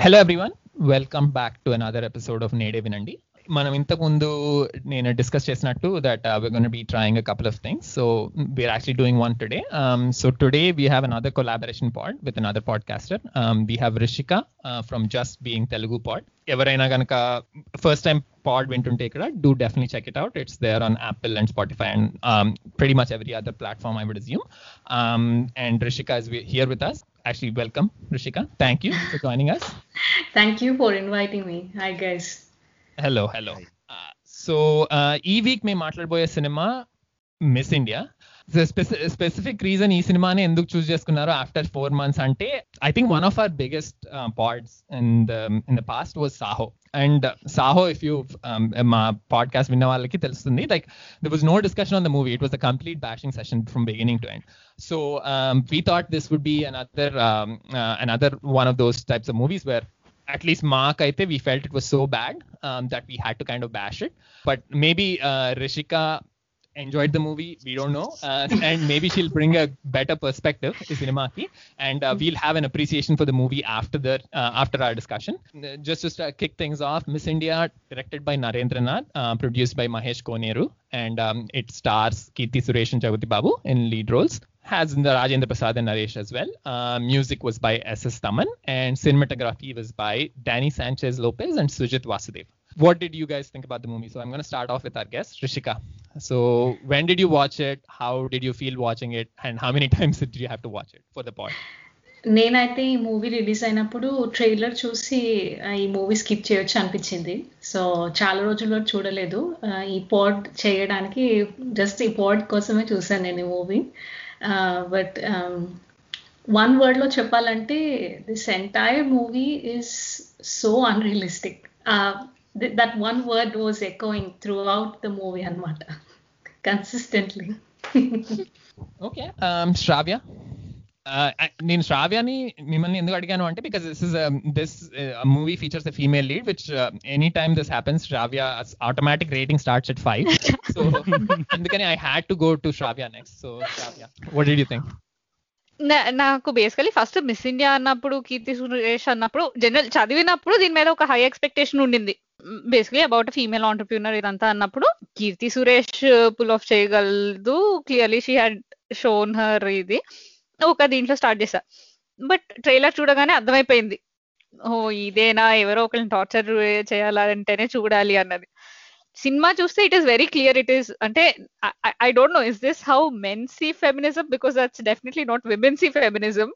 Hello everyone welcome back to another episode of నేడే వినండి మనం ఇంతకు ముందు నేను డిస్కస్ చేసినట్టు that we're going to be trying a couple of things so we're actually doing one today um, so today we have another collaboration pod with another podcaster um, we have rishika uh, from just being telugu pod ఎవరైనా కనుక first time pod వింటుంటే ఇక్కడ do definitely check it out it's there on Apple and Spotify and pretty much every other platform I would assume um, and rishika is here with us actually welcome rishika thank you for joining us Thank you for inviting me. Hi, guys. Hello hello so ఈ week మేము మాట్లాడబోయే సినిమా Miss India specific reason ఈ సినిమాని ఎందుకు choose చేసుకున్నారు after four months అంటే I think one of our biggest pods in the in the past was Saaho and Saaho if you మా పాడ్కాస్ట్ విన్న వాళ్ళకి తెలుస్తుంది like the was no discussion on the movie it was a complete bashing session from beginning to end so we thought this would be another another one of those types of movies where at least mark i think we felt it was so bad um, that we had to kind of bash it but maybe uh, rishika enjoyed the movie we don't know uh, and maybe she'll bring a better perspective to cinema ki, and uh, we'll have an appreciation for the movie after the uh, after our discussion Uh, just to start, kick things off miss india directed by narendra nath uh, produced by mahesh koneru and um, it stars kirti suresh and jagati babu in lead roles has in the Rajendra Prasad and Naresh as well. Uh, music was by S.S. Taman and cinematography was by Danny Sanchez Lopez and Sujit Vasudev. What did you guys think about the movie? So I'm going to start off with our guest, Rishika. So when did you watch it? How did you feel watching it? And how many times did you have to watch it for the pod? నేనైతే ఈ movie release అయినప్పుడు trailer చూసి ఆ, ఈ movie skip చేయొచ్చు అనిపించింది so చాలా రోజుల్లో చూడలేదు ఆ, ఈ పాడ్ చేయడానికి జస్ట్ ఈ పాడ్ కోసమే చూసాను నేను ఈ మూవీ బట్ వన్ వర్డ్లో చెప్పాలంటే this entire movie is so unrealistic that one word was echoing throughout the movie అనమాట కన్సిస్టెంట్లీ ఓకే శ్రావ్య నేను శ్రావ్యాని మిమ్మల్ని ఎందుకు అడిగాను అంటే because this is this movie features female lead which any time this happens Shravya automatic rating starts at five so అందుకని I had to go to Shravya next so Shravya what did you think నా- నాకు basically first miss India అన్నప్పుడు కీర్తి సురేష్ అన్నప్పుడు general చదివినప్పుడు దీని మీద ఒక high expectation ఉండింది బేసికలీ అబౌట్ ఫీమేల్ ఆంటర్ప్రీనర్ ఇదంతా అన్నప్పుడు కీర్తి సురేష్ పుల్ ఆఫ్ చేయగలదు clearly she had shown her ఇది ఒక దీంట్లో స్టార్ట్ చేశా బట్ ట్రైలర్ చూడగానే అర్థమైపోయింది ఓ ఇదేనా ఎవరో ఒకరిని టార్చర్ చేయాలంటేనే చూడాలి అన్నది సినిమా చూస్తే it is very clear it is అంటే I don't know is this how men see feminism because that's definitely not women see feminism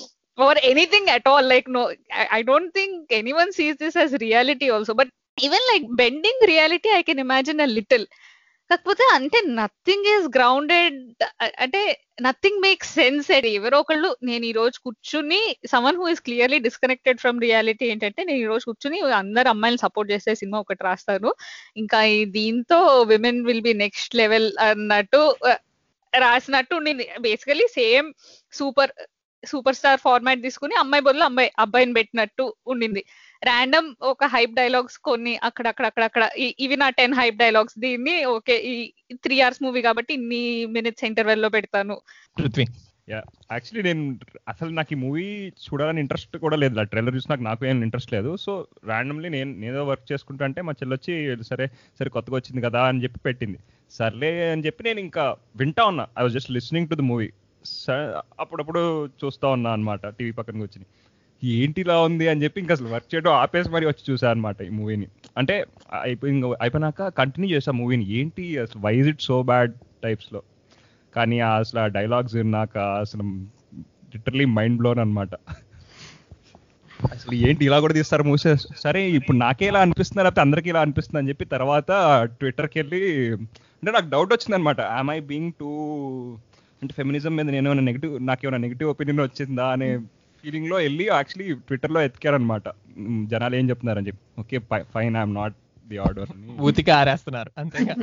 or anything at all like no I, I don't think anyone sees this as reality also but even like bending reality i can imagine a little కాకపోతే అంటే nothing is grounded అంటే nothing make sense అది ఎవరో ఒకళ్ళు నేను ఈ రోజు కూర్చుని someone who is clearly disconnected from reality ఏంటంటే నేను ఈ రోజు కూర్చుని అందరు అమ్మాయిని సపోర్ట్ చేసే సినిమా ఒకటి రాస్తాను ఇంకా ఈ దీంతో women will be next level అన్నట్టు uh, రాసినట్టు ఉండింది basically same super super star format తీసుకుని అమ్మాయి బదులు అమ్మాయి అబ్బాయిని పెట్టినట్టు ఉండింది ర్యాండమ్ ఒక హైప్ డైలాగ్స్ కొన్ని అక్కడ అక్కడ అక్కడ అక్కడ ఇ- ఇవి నా టెన్ హైప్ డైలాగ్స్ దీన్ని ఓకే ఈ త్రీ అవర్స్ మూవీ కాబట్టి ఇన్ని మినిట్స్ ఇంటర్వెల్ లో పెడతాను పృథ్వీ యా యాక్చువల్లీ నేను అసలు నాకు ఈ మూవీ చూడాలని ఇంట్రెస్ట్ కూడా లేదు ఆ ట్రైలర్ చూసి నాకు నాకు ఏం ఇంట్రెస్ట్ లేదు సో ర్యాండమ్లీ నేను నేనేదో వర్క్ చేసుకుంటా అంటే మా చెల్లి వచ్చి సరే సరే కొత్తగా వచ్చింది కదా అని చెప్పి పెట్టింది సర్లే అని చెప్పి నేను ఇంకా వింటా ఉన్నా I was just listening to the movie అప్పుడప్పుడు చూస్తా ఉన్నా అనమాట టీవీ పక్కన కూర్చుని ఏంటి ఇలా ఉంది అని చెప్పి ఇంకా అసలు వర్క్ చేయడం ఆపేసి మరి వచ్చి చూసా అనమాట ఈ మూవీని అంటే అయిపోయి ఇంక అయిపోయినాక కంటిన్యూ చేసా మూవీని ఏంటి అసలు వైజ్ ఇట్ సో బ్యాడ్ టైప్స్లో కానీ ఆ అసలు ఆ డైలాగ్స్ విన్నాక అసలు లిటరలీ మైండ్ బ్లోన్ అన్నమాట అసలు ఏంటి ఇలా కూడా తీస్తారు మూసే సరే ఇప్పుడు నాకే ఇలా అనిపిస్తుంది లేకపోతే అందరికీ ఇలా అనిపిస్తుంది అని చెప్పి తర్వాత ట్విట్టర్కి వెళ్ళి అంటే నాకు డౌట్ వచ్చింది అనమాట ఐ ఐ బీయింగ్ టూ అంటే ఫెమినిజం మీద నేను ఏమైనా నెగిటివ్ నాకు ఏమైనా నెగిటివ్ ఒపీనియన్ వచ్చిందా అనే ఫీలింగ్ లో వెళ్ళి యాక్చువల్లీ ట్విట్టర్లో ఎతికారనమాట జనాలు ఏం చెప్తున్నారని చెప్పి okay fine I'm not the order అని ఊతికి ఆరేస్తున్నారు అంతేగా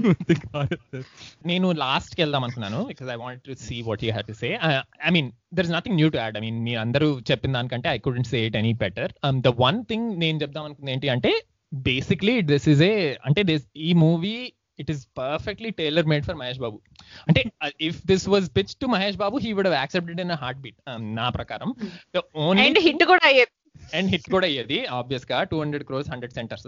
నేను లాస్ట్ కి వెళ్దాం అనుకున్నాను because I want to see what you have to say I mean there is nothing new to add I mean మీరు అందరూ చెప్పిన దానికంటే I couldn't say it any better the one thing నేను చెప్దాం అనుకుంది ఏంటి అంటే బేసిక్లీ దిస్ ఇస్ ఏ అంటే this ఈ movie it is perfectly tailor made for Mahesh Babu అంటే if this was pitch to Mahesh Babu he would have accepted in heart beat నా ప్రకారం ద ఓన్లీ అండ్ హిట్ కూడా అయ్యేది అండ్ హిట్ కూడా అయ్యేది ఆబ్వియస్ గా two hundred crores hundred centres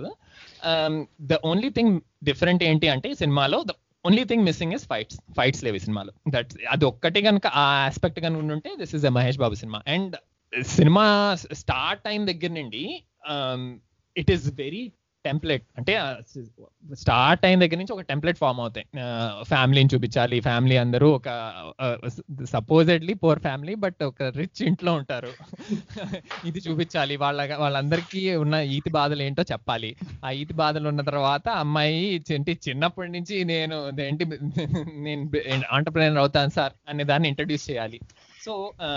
the only thing different ఏంటి అంటే ఈ సినిమాలో the only thing missing is fights fights లేవు ఈ సినిమాలో దట్ అది ఒక్కటి కనుక ఆ ఆస్పెక్ట్ కనుక ఉంటే this is a Mahesh Babu సినిమా అండ్ సినిమా స్టార్ట్ అయిన దగ్గర నుండి ఇట్ ఈస్ వెరీ టెంప్లెట్ అంటే స్టార్ట్ అయిన దగ్గర నుంచి ఒక టెంప్లెట్ ఫామ్ అవుతాయి ఫ్యామిలీని చూపించాలి ఫ్యామిలీ అందరూ ఒక సపోజెడ్లీ పోర్ ఫ్యామిలీ బట్ ఒక రిచ్ ఇంట్లో ఉంటారు ఇది చూపించాలి వాళ్ళ వాళ్ళందరికీ ఉన్న ఈతి బాధలు ఏంటో చెప్పాలి ఆ ఈతి బాధలు ఉన్న తర్వాత అమ్మాయి ఏంటి చిన్నప్పటి నుంచి నేను ఏంటి నేను ఆంటర్ప్రినర్ అవుతాను సార్ అనే దాన్ని ఇంట్రడ్యూస్ చేయాలి సో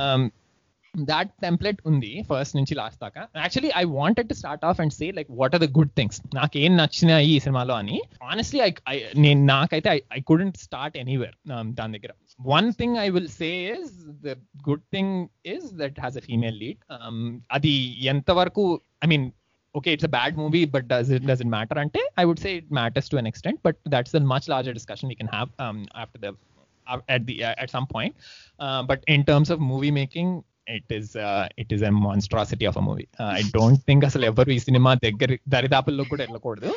దాట్ టెంప్లెట్ ఉంది ఫస్ట్ నుంచి లాస్ట్ దాకా actually I wanted to start off and say like what are the good things నాకు ఏం నచ్చినాయి ఈ సినిమాలో అని ఆనెస్ట్లీ ఐ నేను నాకైతే ఐ కుడెంట్ స్టార్ట్ ఎనీవేర్ దాని దగ్గర one thing I will say is the good thing is that has a female lead అది ఎంతవరకు I mean okay it's a bad movie but does it does it matter ante i would say it matters to an extent but that's a much larger discussion we can have um, after the uh, at the uh, at some point uh, but in terms of movie making it is it is a monstrosity of a movie I don't think అసలు ఎవరు ఈ సినిమా దగ్గర దరిదాపుల్లో కూడా వెళ్ళకూడదు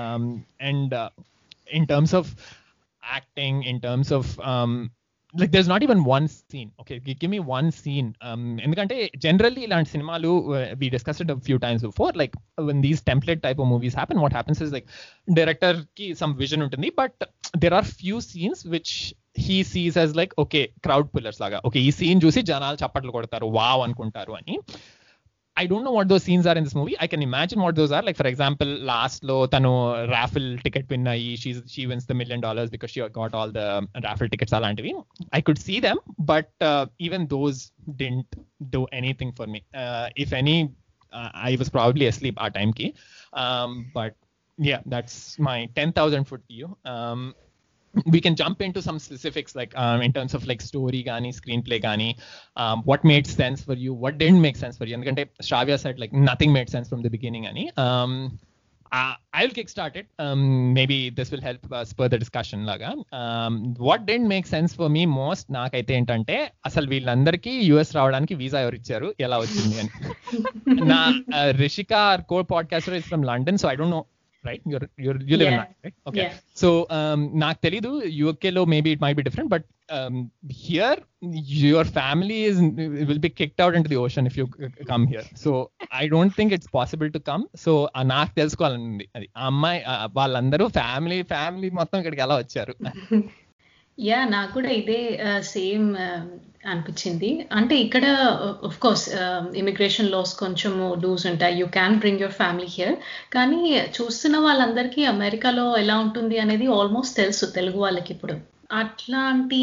and in terms of acting in terms of like there's not even one scene okay give me one scene ఎందుకంటే generally ఇలాంటి సినిమాలు we discussed few times before like one these template type of movies happen what happens is like director కి some vision ఉంటుంది but there are few scenes which he sees as like okay crowd pullers లాగా okay ఈ scene చూసి జనాలు చప్పట్లు కొడతారు wow అనుకుంటారు అని I don't know what those scenes are in this movie I can imagine what those are like for example last లో తను రాఫిల్ టికెట్ విన్ అయ్యి she wins the million dollars because she got all the raffle tickets అలాంటివి I could see them but even those didn't do anything for me if any I was probably asleep ఆ టైంకి but yeah that's my 10000 foot view um we can jump into some specifics like um, in terms of like story gani screenplay gani um, what made sense for you what didn't make sense for you and Shravya said like nothing made sense from the beginning ani um, uh, I'll kickstart it. Um, maybe this will help uh, spur the discussion లాగా what didn't make sense for me most నాకైతే ఏంటంటే అసలు వీళ్ళందరికీ US రావడానికి visa ఎవరు ఇచ్చారు ఎలా వచ్చింది అని నా Rishika co podcaster is from London so I don't know right? You're you're you live Yeah. in London, right? Okay. Yeah. So um నాకు తెలీదు UK లో maybe it might be different, but um here your family is will be kicked out into the ocean if you uh, come here. So I don't think it's possible to come. So uh, నాకు తెలుసుకోవాలని ఉంది అది ఆ అమ్మాయి ఆ, వాళ్ళందరూ family family మొత్తం ఇక్కడికి ఎలా వచ్చారు యా నాకు కూడా ఇదే సేమ్ అనిపించింది అంటే ఇక్కడ ఆఫ్ కోర్స్ ఇమిగ్రేషన్ లాస్ కొంచెం లూజ్ ఉంటాయి you can bring your family here కానీ చూస్తున్న వాళ్ళందరికీ అమెరికాలో ఎలా ఉంటుంది అనేది ఆల్మోస్ట్ తెలుసు తెలుగు వాళ్ళకి ఇప్పుడు అట్లాంటి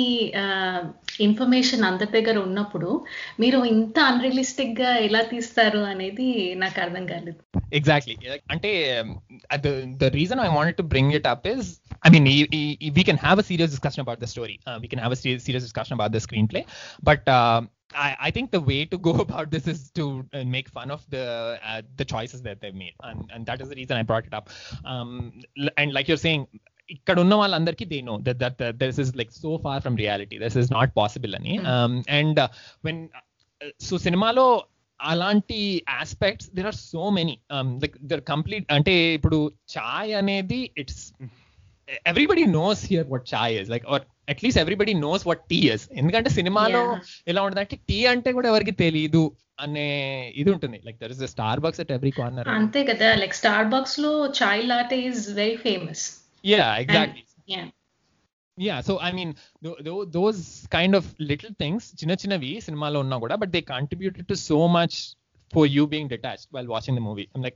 ఇన్ఫర్మేషన్ అందరి దగ్గర ఉన్నప్పుడు మీరు ఇంత అన్రియలిస్టిక్ గా ఎలా తీస్తారు అనేది నాకు అర్థం కాలేదు exactly Like, అంటే um, uh, the the reason i wanted to bring it up is i mean e- e- e- we can have a serious discussion about the story uh, we can have a serious, serious discussion about the screenplay but uh, I, I think the way to go about this is to uh, make fun of the uh, the choices that they've made and, and that is the reason i brought it up um, l- and like you're saying ఇక్కడ ఉన్న వాళ్ళందరికీ they know that that this is like so far from reality this is not possible అని and when so సినిమాలో అలాంటి aspects there are so many like there complete అంటే ఇప్పుడు చాయ్ అనేది it's everybody knows here what chai is like or at least everybody knows what tea is ఎందుకంటే సినిమాలో Yeah. ఎలా ఉంటుంది అంటే టీ అంటే కూడా ఎవరికి తెలియదు అనే ఇది ఉంటుంది like there is Starbucks at every corner అంతే కదా లైక్ స్టార్ బాక్స్ లో chai latte is very famous ya exactly ya ya so I mean those kind of little things చిన్న చిన్నవి సినిమాలో ఉన్నా కూడా but they contributed to so much for you being detached while watching the movie like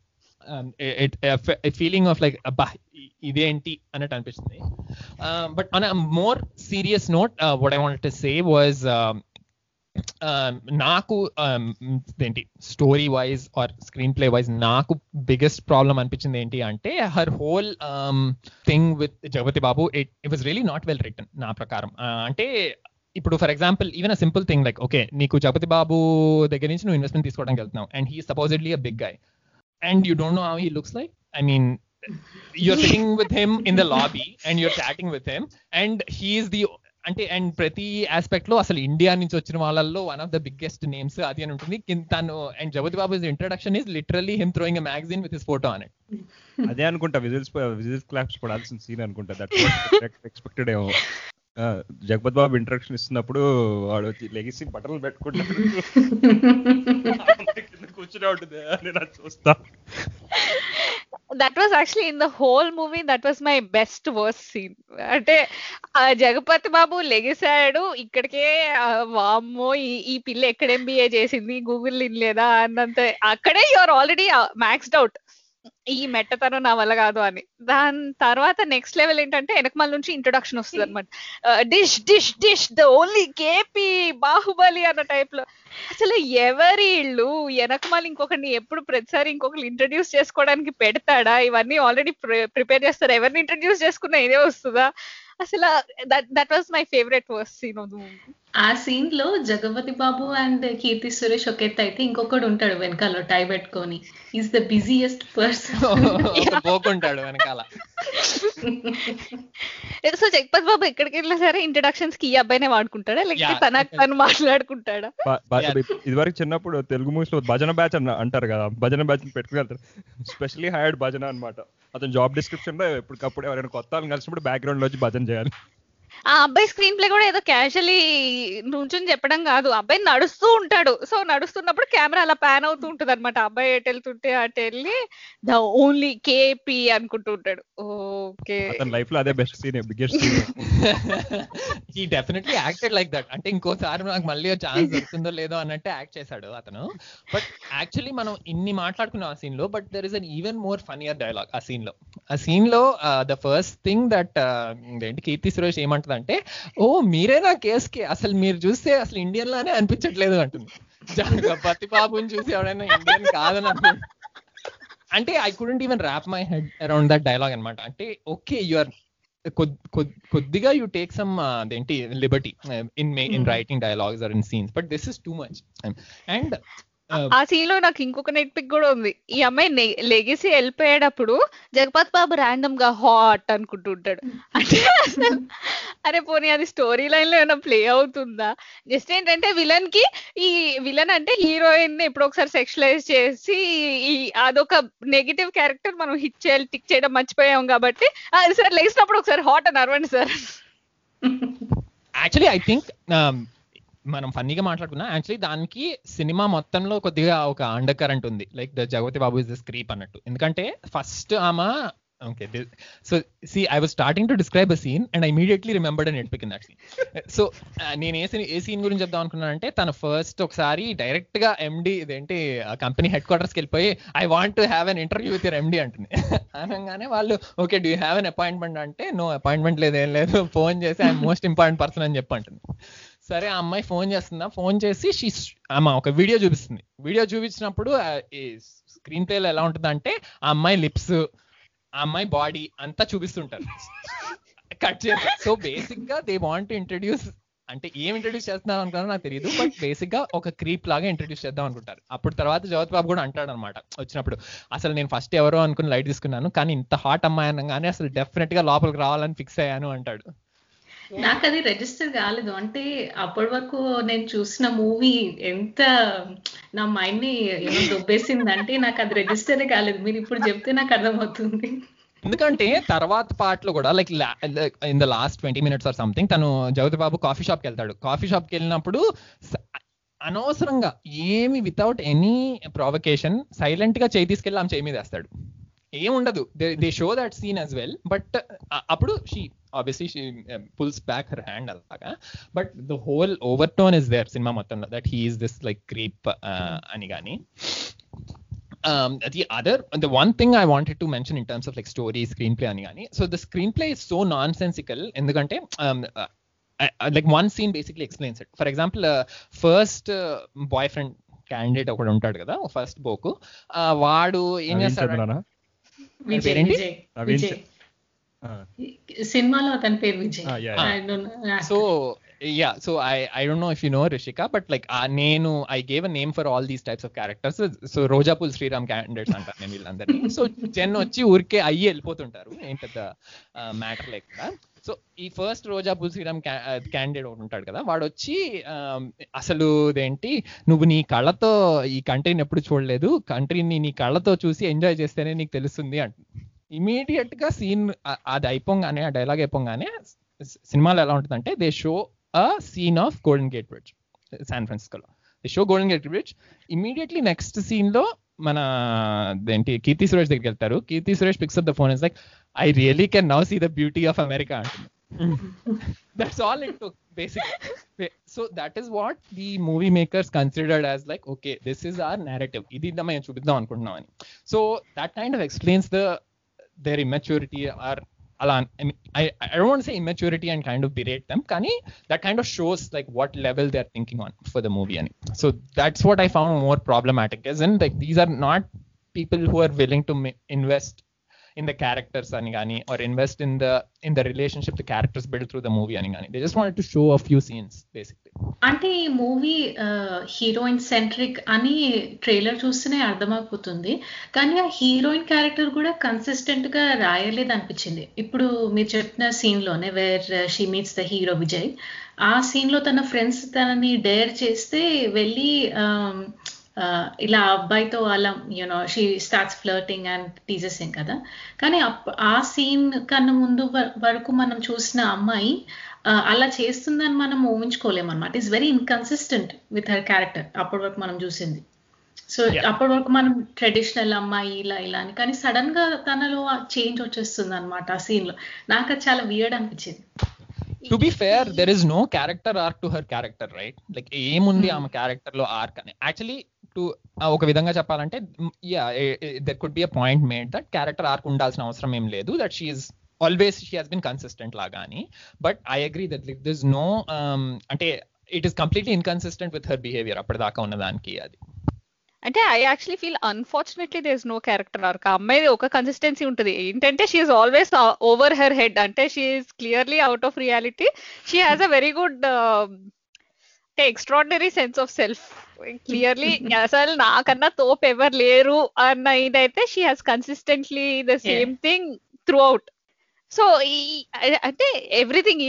it feeling of like అబ్బా ఇ- ఇదేంటి అన్నట్టు అనిపిస్తుంది but on more serious note what I want to say was నాకు um, ఏంటి story wise or screenplay wise నాకు biggest problem అనిపించింది ఏంటి అంటే her whole thing with Jagapathi Babu it it was really not well written నా ప్రకారం Uh, అంటే ఇప్పుడు for example even a simple thing like okay నీకు జగపతి బాబు దగ్గర నుంచి నువ్వు ఇన్వెస్ట్మెంట్ తీసుకోవడానికి వెళ్తున్నావు and he supposedly a big guy and you don't know how he looks like I mean you're sitting with him in the lobby and you're chatting with him and he is the అంటే and ప్రతి aspect లో అసలు India నుంచి వచ్చిన వాళ్ళల్లో one of the biggest names అది అని ఉంటుంది కింద తను and Jagapathi Babu introduction is literally him throwing a magazine with his photo అని అదే అనుకుంటా విజిల్స్ విజిల్స్ క్లాప్స్ పడాల్సిన సీన్ అనుకుంటా దట్ ఎక్స్పెక్టెడ్ ఏమో ఆ, జగపత్ బాబు ఇంట్రడక్షన్ ఇస్తున్నప్పుడు వాడు వచ్చి లెగిసి బట్టలు పెట్టుకుంటాడు కింద కూర్చునే ఉంటుంది నేను అది చూస్తా that was actually in the whole movie that was my best worst scene అంటే ఆ జగపతి బాబు లెగిసాడు ఇక్కడికే ఆ, వామ్మో ఈ ఈ పిల్ల ఎక్కడ ఎంబీఏ చేసింది గూగుల్ లేదా అన్నంత అక్కడే you are already maxed out ఈ మెట్టతనం నా వల్ల కాదు అని దాని తర్వాత నెక్స్ట్ లెవెల్ ఏంటంటే వెనకమాల నుంచి ఇంట్రొడక్షన్ వస్తుంది అనమాట డిష్ డిష్ డిష్ ద ఓన్లీ కేపీ బాహుబలి అన్న టైప్ లో అసలు ఎవరి ఇళ్ళు వెనకమాల ఇంకొకరిని ఎప్పుడు ప్రతిసారి ఇంకొకరు ఇంట్రడ్యూస్ చేసుకోవడానికి పెడతాడా ఇవన్నీ ఆల్రెడీ ప్రిపేర్ చేస్తారు ఎవరిని ఇంట్రడ్యూస్ చేసుకున్నా ఇదే వస్తుందా అసలు that that was my favourite worst scene of the movie ఆ సీన్ లో జగపతి బాబు అండ్ కీర్తి సురేష్ ఒక ఎత్తు అయితే ఇంకొకడు ఉంటాడు వెనకాల టై పెట్టుకొని ఈస్ ద బిజియెస్ట్ పర్సన్ ఒక పోకుంటాడు వెనకాల సో జగపత్ బాబు ఎక్కడికి వెళ్ళినా సరే ఇంట్రడక్షన్స్ కి ఈ అబ్బాయినే వాడుకుంటాడా లేకపోతే Yeah. తనకు తను మాట్లాడుకుంటాడా బ- బ- Yeah. ఇదివరకు చిన్నప్పుడు తెలుగు మూవీస్ లో భజన బ్యాచ్ అన్న అంటారు కదా భజన బ్యాచ్ పెట్టుకెళ్తారు స్పెషలీ హైర్డ్ భజన అన్నమాట అతను జాబ్ డిస్క్రిప్షన్ లో ఎప్పటికప్పుడు ఎవరైనా కొత్త వాళ్ళని కలిసినప్పుడు బ్యాక్గ్రౌండ్ లో వచ్చి భజన చేయాలి ఆ అబ్బాయి స్క్రీన్ ప్లే కూడా ఏదో క్యాజువలీ నుంచుని చెప్పడం కాదు అబ్బాయి నడుస్తూ ఉంటాడు సో నడుస్తున్నప్పుడు కెమెరా అలా ప్యాన్ అవుతూ ఉంటుంది అనమాట అబ్బాయి ఎటు వెళ్తుంటే అటు వెళ్ళి ద ఓన్లీ కేపీ అనుకుంటూ ఉంటాడు ఓకే అతని లైఫ్ లో అదే best scene biggest scene he definitely acted like that అంటే ఇంకోసారి నాకు మళ్ళీ ఛాన్స్ దొరుకుతుందో లేదో అన్నట్టే యాక్ట్ చేశాడు అతను బట్ యాక్చువల్లీ మనం ఇన్ని మాట్లాడుకున్నాం ఆ సీన్ లో but there is an even more funnier dialogue ఆ సీన్ లో ఆ సీన్ లో ద ఫస్ట్ థింగ్ దట్ ఏంటి కీర్తి సురేష్ ఏమంటదంటే ఓ మీరేనా కేసుకి అసలు మీరు చూస్తే అసలు ఇండియన్ లానే అనిపించట్లేదు అంటుంది జగపతి బాబుని చూసి ఎవడైనా ఇండియన్ కాదని అనుకుంటు అంటే I couldn't even wrap my head around that dialogue అనమాట అంటే ఓకే యు ఆర్ కొద్దిగా యూ టేక్ సమ్ అదేంటి liberty in may in Hmm. Writing dialogues or in scenes but this is too much and ఆ scene లో నాకు ఇంకొక net pick కూడా ఉంది ఈ అమ్మాయి నె- లెగిసి వెళ్ళిపోయేటప్పుడు జగపత్ బాబు ర్యాండమ్ గా హాట్ అనుకుంటూ ఉంటాడు అంటే అసలు అరే పోనీ అది స్టోరీ లైన్ లో ఏమైనా ప్లే అవుతుందా జస్ట్ ఏంటంటే విలన్ కి ఈ విలన్ అంటే హీరోయిన్ ని ఎప్పుడో ఒకసారి సెక్షువలైజ్ చేసి ఈ అదొక నెగిటివ్ క్యారెక్టర్ మనం హిట్ చేయాలి టిక్ చేయడం మర్చిపోయాం కాబట్టి అది సార్ లేచినప్పుడు ఒకసారి హాట్ అని అరవండి సార్ యాక్చువల్లీ ఐ థింక్ మనం ఫన్నీగా మాట్లాడుకున్నా యాక్చువల్లీ దానికి సినిమా మొత్తంలో కొద్దిగా ఒక అండర్ కరెంట్ ఉంది like the Jagapathi Babu is the creep అన్నట్టు ఎందుకంటే ఫస్ట్ ఆమె okay so see I was starting to describe a scene and I immediately remembered and nitpick in that scene so నేను ఏ సీన్ ఏ సీన్ గురించి చెప్దాం అనుకున్నానంటే తను first ఒకసారి direct గా ఎండి ఇదేంటి కంపెనీ హెడ్ క్వార్టర్స్కి వెళ్ళిపోయి I want to have an interview with your MD అంటుంది అనగానే వాళ్ళు okay do have an appointment అంటే నో అపాయింట్మెంట్ లేదు ఏం లేదు ఫోన్ చేసి ఐ మోస్ట్ ఇంపార్టెంట్ పర్సన్ అని చెప్పి అంటుంది సరే ఆ అమ్మాయి ఫోన్ చేస్తుందా ఫోన్ చేసి షీ అమ్మ ఒక వీడియో చూపిస్తుంది వీడియో చూపించినప్పుడు స్క్రీన్ ప్లేలో ఎలా ఉంటుందంటే ఆ అమ్మాయి లిప్స్ ఆ అమ్మాయి బాడీ అంతా చూపిస్తుంటారు కట్ చేసి సో బేసిక్ గా దే వాంట్ ఇంట్రడ్యూస్ అంటే ఏం ఇంట్రడ్యూస్ చేస్తున్నారు అనుకున్నా నాకు తెలియదు బట్ బేసిక్ గా ఒక క్రీప్ లాగా ఇంట్రడ్యూస్ చేద్దాం అనుకుంటారు అప్పుడు తర్వాత జగత్ బాబు కూడా అంటాడు అనమాట వచ్చినప్పుడు అసలు నేను ఫస్ట్ ఎవరో అనుకుని లైట్ తీసుకున్నాను కానీ ఇంత హాట్ అమ్మాయి అనగానే అసలు డెఫినెట్ గా లోపలికి రావాలని ఫిక్స్ అయ్యాను అంటాడు నాకు అది రిజిస్టర్ కాలేదు అంటే అప్పటి వరకు నేను చూసిన మూవీ ఎంత నా మైండ్ ని ఏమో దొబ్బేసిందంటే నాకు అది రిజిస్టరే కాలేదు మీరు ఇప్పుడు చెప్తే నాకు అర్థమవుతుంది ఎందుకంటే తర్వాత పాటలో కూడా like in the last twenty minutes or something తను జగతి బాబు కాఫీ షాప్కి వెళ్తాడు కాఫీ షాప్కి వెళ్ళినప్పుడు స- అనవసరంగా ఏమి వితౌట్ ఎనీ ప్రావకేషన్ సైలెంట్ గా చేయి తీసుకెళ్ళి ఆమె చేయి మీద వేస్తాడు ఏముండదు they show that scene as well but అప్పుడు she obviously she pulls back her hand అలాగా but the whole overtone is there cinema మొత్తంలో that he's this like creep అని కానీ um, the other the one thing I wanted to mention in terms of like story screenplay అని కానీ so the screenplay is so nonsensical ఎందుకంటే um, uh, I- I- like one scene basically explains it for example uh, first uh, boyfriend candidate ఒకడు ఉంటాడు కదా first బోకు వాడు ఏం నవీన్ చేస్తాడు చంద్రనా విజయ్ పేరేంటి? విజయ్ నవీన్ విజయ్ ఆ, సినిమాలో అతని పేరు Vijay Ah, yeah. I don't know. So yeah so I I don't know if you know Rishika but like నేను I gave a name for all these types of characters so Rojapool Sriram candidates అంటారు నేను వీళ్ళందరినీ సో జెన్ వచ్చి ఊరికే అయ్యి వెళ్ళిపోతుంటారు ఏం పెద్ద మ్యాటర్ లేకుండా సో ఈ first Rojapool Sriram candidate ఒకటి ఉంటాడు కదా వాడు వచ్చి um, అసలు ఇదేంటి నువ్వు నీ కళ్ళతో ఈ కంట్రీని ఎప్పుడు చూడలేదు కంట్రీని నీ కళ్ళతో చూసి ఎంజాయ్ చేస్తేనే నీకు తెలుస్తుంది అంట ఇమీడియట్ గా సీన్ అది అయిపోగానే ఆ డైలాగ్ అయిపోగానే సినిమాలో ఎలా ఉంటుందంటే they show a scene of Golden Gate Bridge శాన్ ఫ్రాన్సిస్కోలో they show Golden Gate Bridge immediately next scene లో మన ఏంటి కీర్తి సురేష్ దగ్గరికి వెళ్తారు Keerthy Suresh picks up the phone is like I really can now see the beauty of America అంటుంది that's all it took basic so that is what the movie makers considered as like okay this is our narrative ఇది మేము చూపిద్దాం అనుకుంటున్నాం అని so that kind of explains the their immaturity or అలా I I don't say immaturity and kind of berate them కానీ that kind of shows like what level they are thinking on for the movie అని so that's what I found more problematic is and like these are not people who are willing to invest in the characters అని కానీ or invest in the in the relationship the characters build through the movie అని కానీ they just wanted to show a few scenes basically అంటే ఈ movie heroine centric అని trailer చూస్తేనే అర్థమైపోతుంది కానీ ఆ హీరోయిన్ క్యారెక్టర్ కూడా కన్సిస్టెంట్ గా రాయలేదు అనిపించింది ఇప్పుడు మీరు చెప్పిన సీన్ లోనే where she meets the hero Vijay ఆ సీన్ లో తన ఫ్రెండ్స్ తనని డేర్ చేస్తే వెళ్ళి um, uh, ఇలా అబ్బాయితో అలా you know she starts flirting and teasing కదా కానీ అప్- ఆ సీన్ కన్నా ముందు వ- వరకు మనం చూసిన అమ్మాయి ఆ, అలా చేస్తుందని మనం ఊహించుకోలేమన్నమాట it's very inconsistent with her character అప్పటి వరకు మనం చూసింది సో Yeah. అప్పటి వరకు మనం ట్రెడిషనల్ అమ్మాయి ఇలా ఇలా అని కానీ సడన్ గా తనలో చేంజ్ వచ్చేస్తుంది అనమాట ఆ సీన్ లో నాకు అది చాలా వియర్డ్ అనిపించింది to be fair there is no character arc to her character right like ఏముంది ఆమె క్యారెక్టర్ లో ఆర్క్ అని యాక్చువల్లీ టు ఒక విధంగా చెప్పాలంటే yeah there could be a point made that character arc ఉండాల్సిన అవసరం ఏం లేదు that she's always she has been consistent లాగా అని but I agree that like this no అంటే it is completely inconsistent with her behaviour అప్పటిదాకా ఉన్నదానికి అది అంటే I actually feel unfortunately there is no character arc అమ్మాయి ఒక కన్సిస్టెన్సీ ఉంటుంది ఏంటంటే she's always over her head అంటే she's clearly out of reality she has a very good అంటే extraordinary sense of self clearly అసలు నాకన్నా తోపు ఎవరు లేరు అన్న ఇదైతే she has consistently the same thing throughout so ఈ అంటే ఎవ్రీథింగ్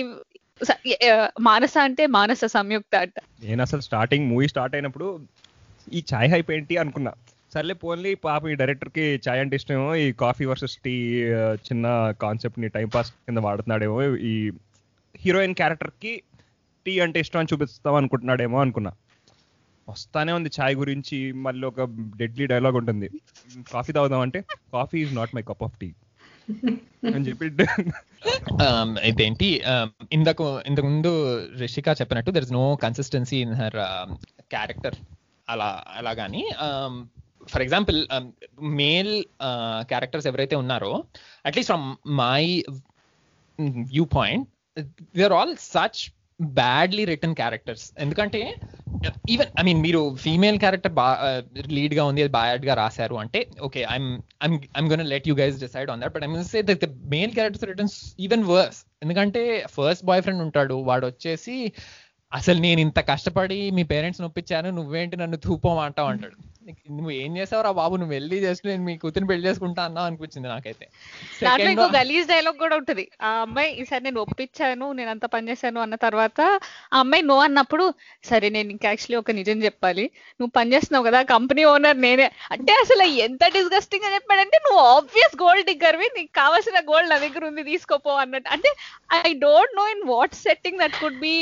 మానస అంటే మానస సంయుక్త అంట నేను అసలు స్టార్టింగ్ మూవీ స్టార్ట్ అయినప్పుడు ఈ చాయ్ హైప్ ఏంటి అనుకున్నా సర్లే పోన్లీ పాప ఈ డైరెక్టర్ కి చాయ్ అంటే ఇష్టమేమో ఈ కాఫీ వర్సెస్ టీ చిన్న కాన్సెప్ట్ ని టైం పాస్ కింద వాడుతున్నాడేమో ఈ హీరోయిన్ క్యారెక్టర్ కి టీ అంటే ఇష్టం అని చూపిస్తాం అనుకుంటున్నాడేమో అనుకున్నా వస్తానే ఉంది చాయ్ గురించి మళ్ళీ ఒక డెడ్లీ డైలాగ్ ఉంటుంది కాఫీ తాగుదాం అంటే coffee is not my cup of tea అని చెప్పి um, ఇదేంటి um, ఇంతకు ఇంతకు ముందు రిషిక చెప్పినట్టు there is no consistency in her character అలా అలా కానీ ఫర్ ఎగ్జాంపుల్ మేల్ క్యారెక్టర్స్ ఎవరైతే ఉన్నారో at least from my view point they are all such badly written characters ఎందుకంటే ఈవెన్ ఐ మీన్ మీరు ఫీమేల్ క్యారెక్టర్ బా లీడ్ గా ఉంది అది బ్యాడ్ గా రాశారు అంటే okay I'm I'm I'm gonna let you guys decide on that but I'm say the male characters written even worse ఎందుకంటే ఫస్ట్ బాయ్ ఫ్రెండ్ ఉంటాడు వాడు వచ్చేసి అసలు నేను ఇంత కష్టపడి మీ పేరెంట్స్ నొప్పించాను నువ్వేంటి నన్ను తూపం అంటావు అంటాడు నువ్వు ఏం చేసావురా బాబు నువ్వు వెళ్ళి చేసి నేను మీ కూతురు పెళ్లి చేసుకుంటా అన్నావు అనిపించింది నాకైతే దాంట్లో Second ఇంకో one- గలీజ్ డైలాగ్ కూడా ఉంటది ఆ అమ్మాయి ఈసారి నేను ఒప్పించాను నేను అంత పని చేశాను అన్న తర్వాత ఆ అమ్మాయి నో అన్నప్పుడు సరే నేను ఇంకా యాక్చువల్లీ ఒక నిజం చెప్పాలి నువ్వు పని చేస్తున్నావు కదా కంపెనీ ఓనర్ నేనే అంటే అసలు ఎంత డిస్గస్టింగ్ గా చెప్పాడంటే నువ్వు ఆబ్వియస్ గోల్డ్ డిగ్గర్వి నీకు కావాల్సిన గోల్డ్ నా దగ్గర ఉంది తీసుకోపో అన్నట్టు అంటే I don't know in what setting that could be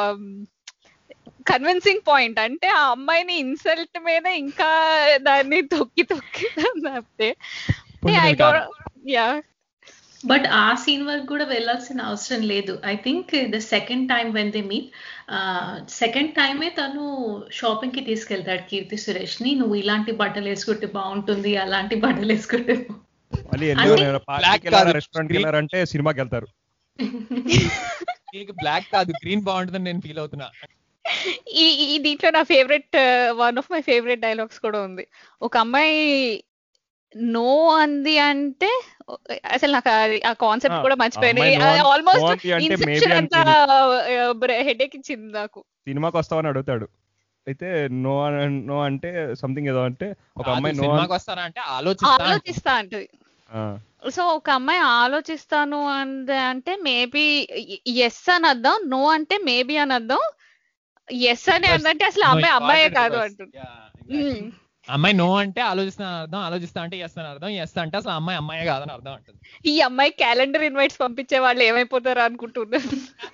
convincing point అంటే ఆ అమ్మాయిని ఇన్సల్ట్ మీద ఇంకా దాన్ని తొక్కి తొక్కి తప్పితే ఐ డోంట్ యా బట్ ఆ సీన్ వరకు కూడా వెళ్ళాల్సిన అవసరం లేదు I think the second time when they meet second టైమే తను షాపింగ్ కి తీసుకెళ్తాడు కీర్తి సురేష్ ని నువ్వు ఇలాంటి బట్టలు వేసుకుంటే బాగుంటుంది అలాంటి బట్టలు వేసుకుంటే బా-" మళ్ళీ అంటే- Black కాదు, రెస్టారెంట్ కి green. వెళ్ళారంటే సినిమాకి వెళ్తారు నీకు బ్లాక్ కాదు గ్రీన్ బాగుంటుందని నేను ఫీల్ అవుతున్నా ఈ ఈ దీంట్లో నా favourite one of my favourite dialogues కూడా ఉంది ఒక అమ్మాయి నో అంది అంటే అసలు నాకు అది- ఆ కాన్సెప్ట్ ఆ, కూడా మర్చిపోయాను అమ్మాయి no an- no ఆల్మోస్ట్ అంది అంటే ఇన్సెప్షన్ maybe అంత హెడేక్ ఇచ్చింది నాకు సినిమాకి వస్తావని అడుగుతాడు అయితే నో నో అంటే సంథింగ్ ఏదో అంటే ఒక కాదు, అమ్మాయి నో సినిమాకి వస్తారా అంటే ఆలోచిస్తా ఆలోచిస్తా అంటది సో ఒక అమ్మాయి ఆలోచిస్తాను అంది అంటే మేబీ ఎస్ అని అర్థం నో అంటే మేబీ అని అర్థం ఎస్ అని అందంటే అసలు ఆ అమ్మాయి అమ్మాయే కాదు అంటుంది మ్మ్. అమ్మాయి నో అంటే ఆలోచిస్తున్నా అర్థం ఆలోచిస్తా అంటే ఎస్ అని అర్థం ఎస్ అంటే అసలు అమ్మాయి అమ్మాయి కాదని అర్థం అంటుంది ఈ అమ్మాయి క్యాలెండర్ ఇన్వైట్స్ పంపించే వాళ్ళు ఏమైపోతారు అనుకుంటున్నారు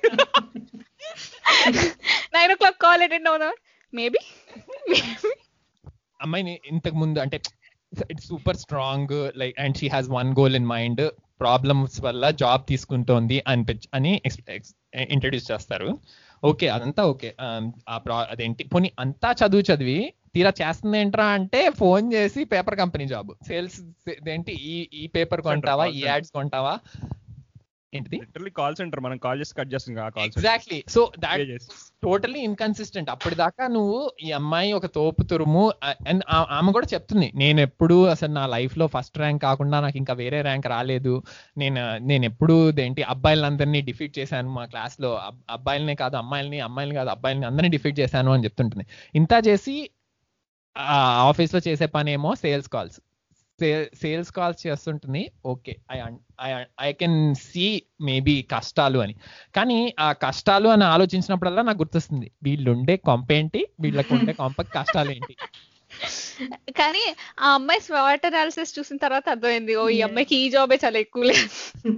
nine o'clock call attend అవుదాం మేబీ అమ్మాయిని ఇంతకు ముందు అంటే it's super strong like and she has one goal in mind problems వల్ల జాబ్ తీసుకుంటోంది అనిపించ అని ఇంట్రడ్యూస్ చేస్తారు ఓకే అదంతా ఓకే ఆ ప్రా అదేంటి పోనీ అంతా చదువు చదివి తీరా చేస్తుంది ఏంట్రా అంటే ఫోన్ చేసి పేపర్ కంపెనీ జాబ్ సేల్స్ ఏంటి ఈ ఈ పేపర్ కొంటావా ఈ యాడ్స్ కొంటావా ఏంటిది లిటరల్లీ కాల్ సెంటర్ మనం కాల్ చేసి కట్ చేస్తుంది ఆ call centre exactly so that totally inconsistent అప్పటిదాకా నువ్వు ఈ అమ్మాయి ఒక తోపు తురుము అండ్ ఆమె కూడా చెప్తుంది నేను ఎప్పుడు అసలు నా లైఫ్ లో ఫస్ట్ ర్యాంక్ కాకుండా నాకు ఇంకా వేరే ర్యాంక్ రాలేదు నేను నేను ఎప్పుడు ఏంటి అబ్బాయిలందరినీ డిఫీట్ చేశాను మా క్లాస్ లో అబ్- అబ్బాయిలనే కాదు అమ్మాయిల్ని అమ్మాయిలని కాదు అబ్బాయిలని అందరినీ డిఫీట్ చేశాను అని చెప్తుంటుంది ఇంత చేసి ఆఫీస్ లో చేసే పని ఏమో సేల్స్ కాల్స్ సేల్స్ కాల్స్ చేస్తుంటుంది okay I I can see maybe కష్టాలు అని కానీ ఆ కష్టాలు అని ఆలోచించినప్పుడల్లా నాకు గుర్తొస్తుంది వీళ్ళుండే కొంప ఏంటి వీళ్ళకు ఉండే కొంప కష్టాలు ఏంటి కానీ ఆ అమ్మాయి స్వాట్ అనాలిసిస్ చూసిన తర్వాత అర్థమైంది ఓ ఈ Yeah. అమ్మాయికి ఈ జాబే చాలా ఎక్కువ లేదు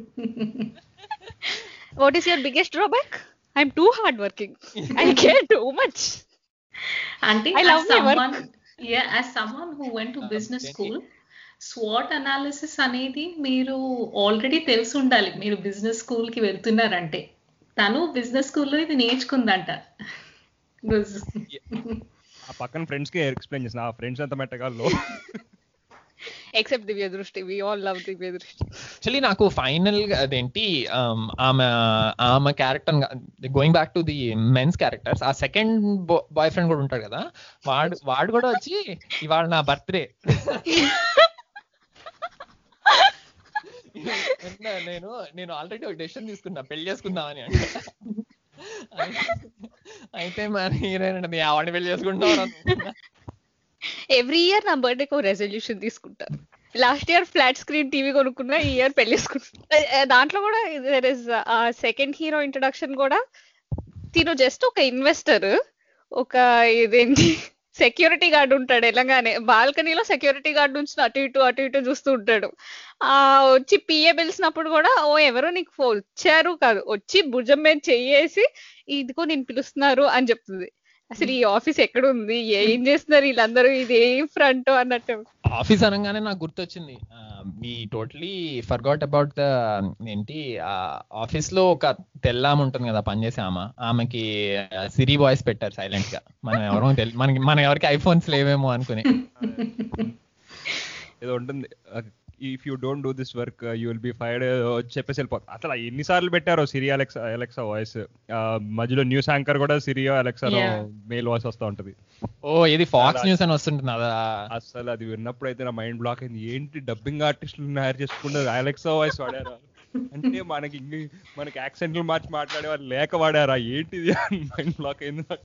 what is your biggest drawback I'm too hard working I care too much అంటే I love as my work. someone, yeah, as someone who went to Ah, business ఏంటి? school, స్వాట్ అనాలిసిస్ అనేది మీరు ఆల్రెడీ తెలిసి ఉండాలి మీరు బిజినెస్ స్కూల్ కి వెళ్తున్నారంటే తను బిజినెస్ స్కూల్లో ఇది నేర్చుకుందంట This- ఆ పక్కన ఫ్రెండ్స్ కి ఎక్స్ప్లెయిన్ చేసిన ఆ ఫ్రెండ్స్ ఎంత మెట్టగాల్లో ఎక్సెప్ట్ దివ్య దృష్టి వి ఆల్ లవ్ దివ్య దృష్టి యాక్చువల్లీ నాకు ఫైనల్ అదేంటి um, ఆమె ఆమె character going back to the men's characters ఆ సెకండ్ బాయ్ ఫ్రెండ్ కూడా ఉంటాడు కదా వాడు వాడు కూడా వచ్చి ఇవాళ నా బర్త్డే నేను నేను ఆల్రెడీ ఒక డెసిషన్ తీసుకున్నా పెళ్లి చేసుకుందామని అంటే అయితే మరి హీరోయిన్ అంటే ఆవిడని పెళ్లి చేసుకుంటావు ఎవ్రీ ఇయర్ నా బర్త్డేకి ఒక రెజల్యూషన్ తీసుకుంటారు last year flat screen TV కొనుక్కున్నా ఈ ఇయర్ పెళ్లి చేసుకుంటా దాంట్లో కూడా there is second hero introduction కూడా తిను జస్ట్ ఒక ఇన్వెస్టర్ ఒక ఇదేంటి సెక్యూరిటీ గార్డ్ ఉంటాడు ఎలాగానే బాల్కనీలో సెక్యూరిటీ గార్డ్ నుంచి అటు ఇటు అటు ఇటు చూస్తూ ఉంటాడు ఆ వచ్చి పిఏ పిలిచినప్పుడు కూడా ఓ ఎవరో నీకు ఫో- వచ్చారు కాదు వచ్చి భుజం మీద చెయ్యేసి ఇదిగో నేను పిలుస్తున్నారు అని చెప్తుంది అసలు ఈ ఆఫీస్ ఎక్కడ ఉంది ఏం చేస్తున్నారు వీళ్ళందరూ ఇది ఏం ఫ్రంట్ అన్నట్టు ఆఫీస్ అనగానే నాకు గుర్తొచ్చింది we totally forgot about the ఏంటి ఆఫీస్ లో ఒక తెల్లామ ఉంటుంది కదా పనిచేసే ఆమె ఆమెకి సిరి వాయిస్ పెట్టారు సైలెంట్ గా మనం ఎవరో తెలి మనకి మన ఎవరికి ఐఫోన్స్ లేవేమో అనుకుని ఏదో ఉంటుంది if you don't do this work you will be fired చెప్పేసి వెళ్ళిపోతుంది అసలు ఎన్నిసార్లు పెట్టారో సిరి అలెక్సా అలెక్సా వాయిస్ మధ్యలో న్యూస్ యాంకర్ కూడా సిరియో అలెక్సా Yeah. మెయిల్ వాయిస్ వస్తూ ఉంటది ఓ ఇది ఫాక్స్ అలా- న్యూస్ అని వస్తుంటుంది అదా అసలు అది విన్నప్పుడు అయితే నా మైండ్ బ్లాక్ అయింది ఏంటి డబ్బింగ్ ఆర్టిస్టులు హైర్ చేసుకుంటారు అలెక్సా వాయిస్ వాడారా అంటే మనకి ఇంగ్లీ- మనకి యాక్సెంట్లు మార్చి మాట్లాడేవారు లేక వాడారా ఏంటిది మైండ్ బ్లాక్ అయింది నాకు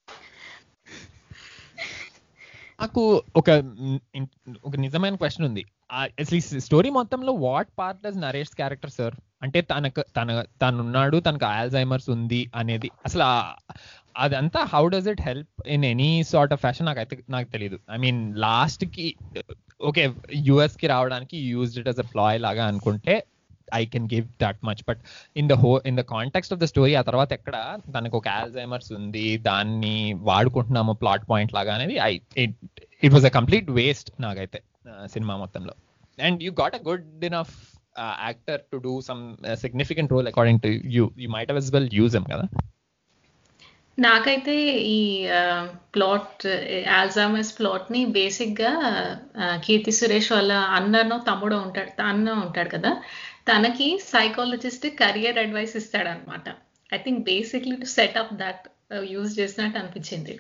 నాకు ఒక మ్, ఇన్- ఒక నిజమైన క్వశ్చన్ ఉంది ఆ, అసలు ఈ స్టోరీ మొత్తంలో what part does Naresh character sir అంటే తనకు తన తనున్నాడు తనకు ఆల్జైమర్స్ ఉంది అనేది అసలు ఆ- అదంతా how does it help in any sort of fashion నాకైతే నాకు తెలియదు ఐ మీన్ లాస్ట్ కి ఓకే యుఎస్ కి రావడానికి used it as a ploy లాగా అనుకుంటే I can give that much but in the whole in the context of the story ఆ తర్వాత ఎక్కడ తనకు ఒక ఆల్జైమర్స్ ఉంది దాన్ని వాడుకుంటున్నాము ప్లాట్ పాయింట్ లాగా అనేది I it it was a complete waste నాకైతే సినిమా మొత్తంలో and you got a good enough actor to do some significant role according to you you might as well use them కదా నాకైతే ఈ ప్లాట్ ఆల్జామస్ plot ని బేసిక్ గా ఆ, కీర్తి సురేష్ వాళ్ళ అన్ననో తమ్ముడో ఉంటాడు అన్న ఉంటాడు కదా తనకి సైకాలజిస్ట్ కెరియర్ అడ్వైస్ ఇస్తాడు అనమాట I think basically to set up that use చేసినట్టు అనిపించింది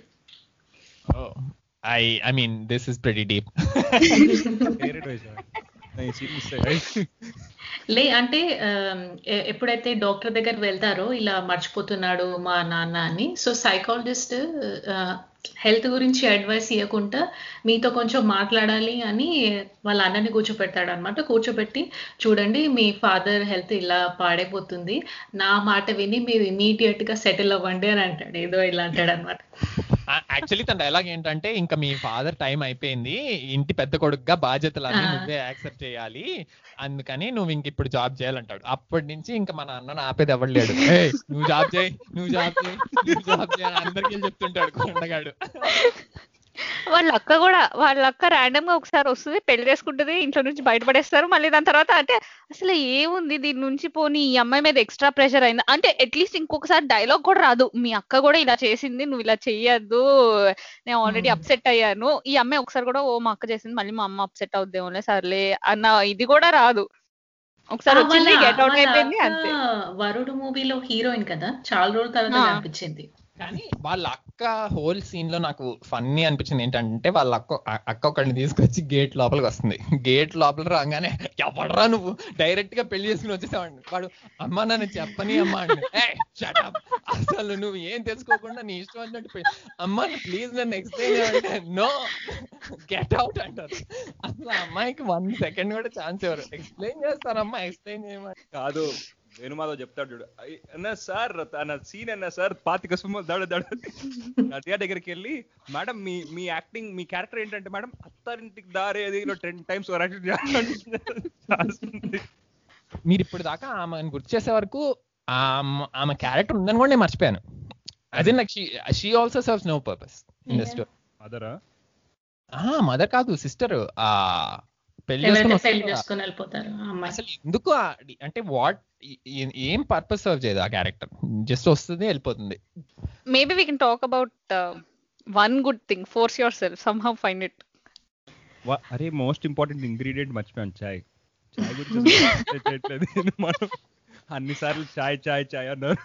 I I mean this is pretty deep Favorite voice, ah. Nice, you missed it, right? లే అంటే ఎప్పుడైతే డాక్టర్ దగ్గర వెళ్తారో ఇలా మర్చిపోతున్నాడు మా నాన్న అని సో సైకాలజిస్ట్ హెల్త్ గురించి అడ్వైస్ ఇవ్వకుండా మీతో కొంచెం మాట్లాడాలి అని వాళ్ళ అన్నని కూర్చోపెడతాడు అనమాట కూర్చోబెట్టి చూడండి మీ ఫాదర్ హెల్త్ ఇలా పాడైపోతుంది నా మాట విని మీరు ఇమీడియట్ గా సెటిల్ అవ్వండి అని అంటాడు ఏదో ఇలా అంటాడు అనమాట యాక్చువల్లీ తన డైలాగ్ ఏంటంటే ఇంకా మీ ఫాదర్ టైం అయిపోయింది ఇంటి పెద్ద కొడుకుగా బాధ్యతలన్నీ ఆ. నువ్వే యాక్సెప్ట్ చేయాలి అందుకని నువ్వు ఇంక ఇప్పుడు జాబ్ చేయాలంటాడు అప్పటి నుంచి ఇంకా మన అన్నను ఆపేది అవ్వలేడు "ఏయ్, నువ్వు జాబ్ చేయి నువ్వు జాబ్ చేయి నువ్వు జాబ్ చేయి అని అందరికీ చెప్తుంటాడు కొండగాడు వాళ్ళ అక్క కూడా వాళ్ళ అక్క ర్యాండమ్ గా ఒకసారి వస్తుంది పెళ్లి చేసుకుంటుంది ఇంట్లో నుంచి బయటపడేస్తారు మళ్ళీ దాని తర్వాత అంటే అసలు ఏముంది దీని నుంచి పోనీ ఈ అమ్మాయి మీద ఎక్స్ట్రా ప్రెషర్ అయింది అంటే అట్లీస్ట్ ఇంకొకసారి డైలాగ్ కూడా రాదు మీ అక్క కూడా ఇలా చేసింది నువ్వు ఇలా చెయ్యొద్దు నేను ఆల్రెడీ Hmm. అప్సెట్ అయ్యాను ఈ అమ్మాయి ఒకసారి కూడా ఓ మా అక్క చేసింది మళ్ళీ మా అమ్మ అప్సెట్ అవుద్దేమోలే సర్లే అన్న ఇది కూడా రాదు ఒకసారి ఆ, వచ్చింది వాళ్ళ- గెట్ అవుట్ వాళ్ళ అయిపోయింది అక్క అంతే వరుడు మూవీలో హీరోయిన్ కదా చాలా రోజుల తర్వాత ఆ. కనిపించింది కానీ వాళ్ళ అక్క హోల్ సీన్ లో నాకు ఫన్నీ అనిపించింది ఏంటంటే వాళ్ళ అక్క అ- అక్క ఒకళ్ళని తీసుకొచ్చి గేట్ లోపలికి వస్తుంది గేట్ లోపల రాగానే ఎవడరా నువ్వు డైరెక్ట్ గా పెళ్లి చేసుకుని వచ్చేసావండి వాడు అమ్మ నన్ను చెప్పని అమ్మ అండి "ఏయ్, shut up. అసలు నువ్వు ఏం తెలుసుకోకుండా నీ ఇష్టం వచ్చినట్టు పెళ్లి- అమ్మ ప్లీజ్ నన్ను ఎక్స్ప్లెయిన్ చేయంటే నో గెట్ అవుట్ అంటారు అసలు ఆ అమ్మాయికి వన్ సెకండ్ కూడా ఛాన్స్ ఎవరు ఎక్స్ప్లెయిన్ చేస్తారమ్మా ఎక్స్ప్లెయిన్ చేయమని కాదు వేణుమాధవ్ చెప్తాడు చూడు "ఐ- అన్న సార్ తన సీన్ అన్న సార్ పాతిక సుమ్మ దడ దడ నదియా దగ్గరికి వెళ్ళి మేడం మీ మీ యాక్టింగ్ మీ క్యారెక్టర్ ఏంటంటే madam Attarintiki Daredi ten times చేయాలంటే మీరు ఇప్పుడు దాకా ఆమెను గుర్తు చేసే వరకు ఆమె ఆమె క్యారెక్టర్ ఉందని కూడా నేను మర్చిపోయాను అదే నాకు she also serves no purpose in the Yeah. Story అదరా మదర్ కాదు సిస్టర్ ఆ పెళ్లి ఎవరైతే చేసుకుని పెళ్లి వస్తారు కదా, చేసుకుని వెళ్ళిపోతారు ఆ అమ్మాయి అసలు ఎందుకు ఆ- అంటే వాట్ ఏం పర్పస్ సర్వ్ చేయదు ఆ క్యారెక్టర్ జస్ట్ వస్తుంది వెళ్ళిపోతుంది maybe we can talk about one good thing force yourself somehow find it అరే మోస్ట్ ఇంపార్టెంట్ ఇంగ్రీడియంట్ మర్చిపోయాను చాయ్ చాయ్ గురించి అసలు చేయట్లేదు మనం అన్నిసార్లు చాయ్ చాయ్ చాయ్ అన్నారు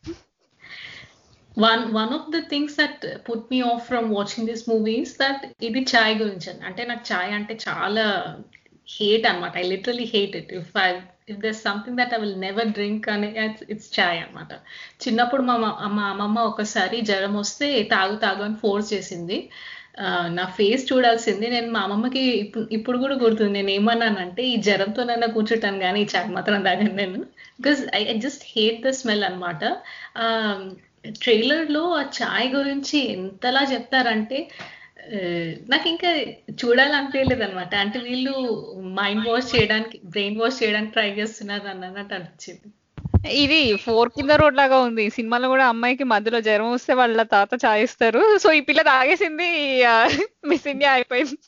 one one of the things that put me off from watching this movies that ఇది చాయ్ గురించి అండి అంటే నాకు చాయ్ అంటే చాలా హేట్ అనమాట I literally hate it if I if there something that I will never drink అని ఇట్స్ చాయ్ అనమాట చిన్నప్పుడు మా మ- మా అమ్మమ్మ ఒకసారి జ్వరం వస్తే తాగు తాగు అని ఫోర్స్ చేసింది ఆ, నా ఫేస్ చూడాల్సింది నేను మా అమ్మమ్మకి ఇప్పుడు ఇప్పుడు కూడా గుర్తుంది నేను ఏమన్నానంటే ఈ జ్వరంతోనైనా కూర్చుంటాను కానీ ఈ చాయ్ మాత్రం తాగాను నేను because I I just hate the smell అనమాట ట్రైలర్ లో ఆ చాయ్ గురించి ఎంతలా చెప్తారంటే ఆ, నాకు ఇంకా చూడాలనిపించలేదు అనమాట అంటే వీళ్ళు మైండ్ వాష్ చేయడానికి బ్రెయిన్ వాష్ చేయడానికి ట్రై చేస్తున్నారు అన్నట్టు అనిపించింది ఇది ఫోర్ కింద రోడ్ లాగా ఉంది ఈ సినిమాలో కూడా అమ్మాయికి మధ్యలో జ్వరం వస్తే వాళ్ళ తాత చాయిస్తారు సో ఈ పిల్ల తాగేసింది మిస్ ఇండియా అయిపోయింది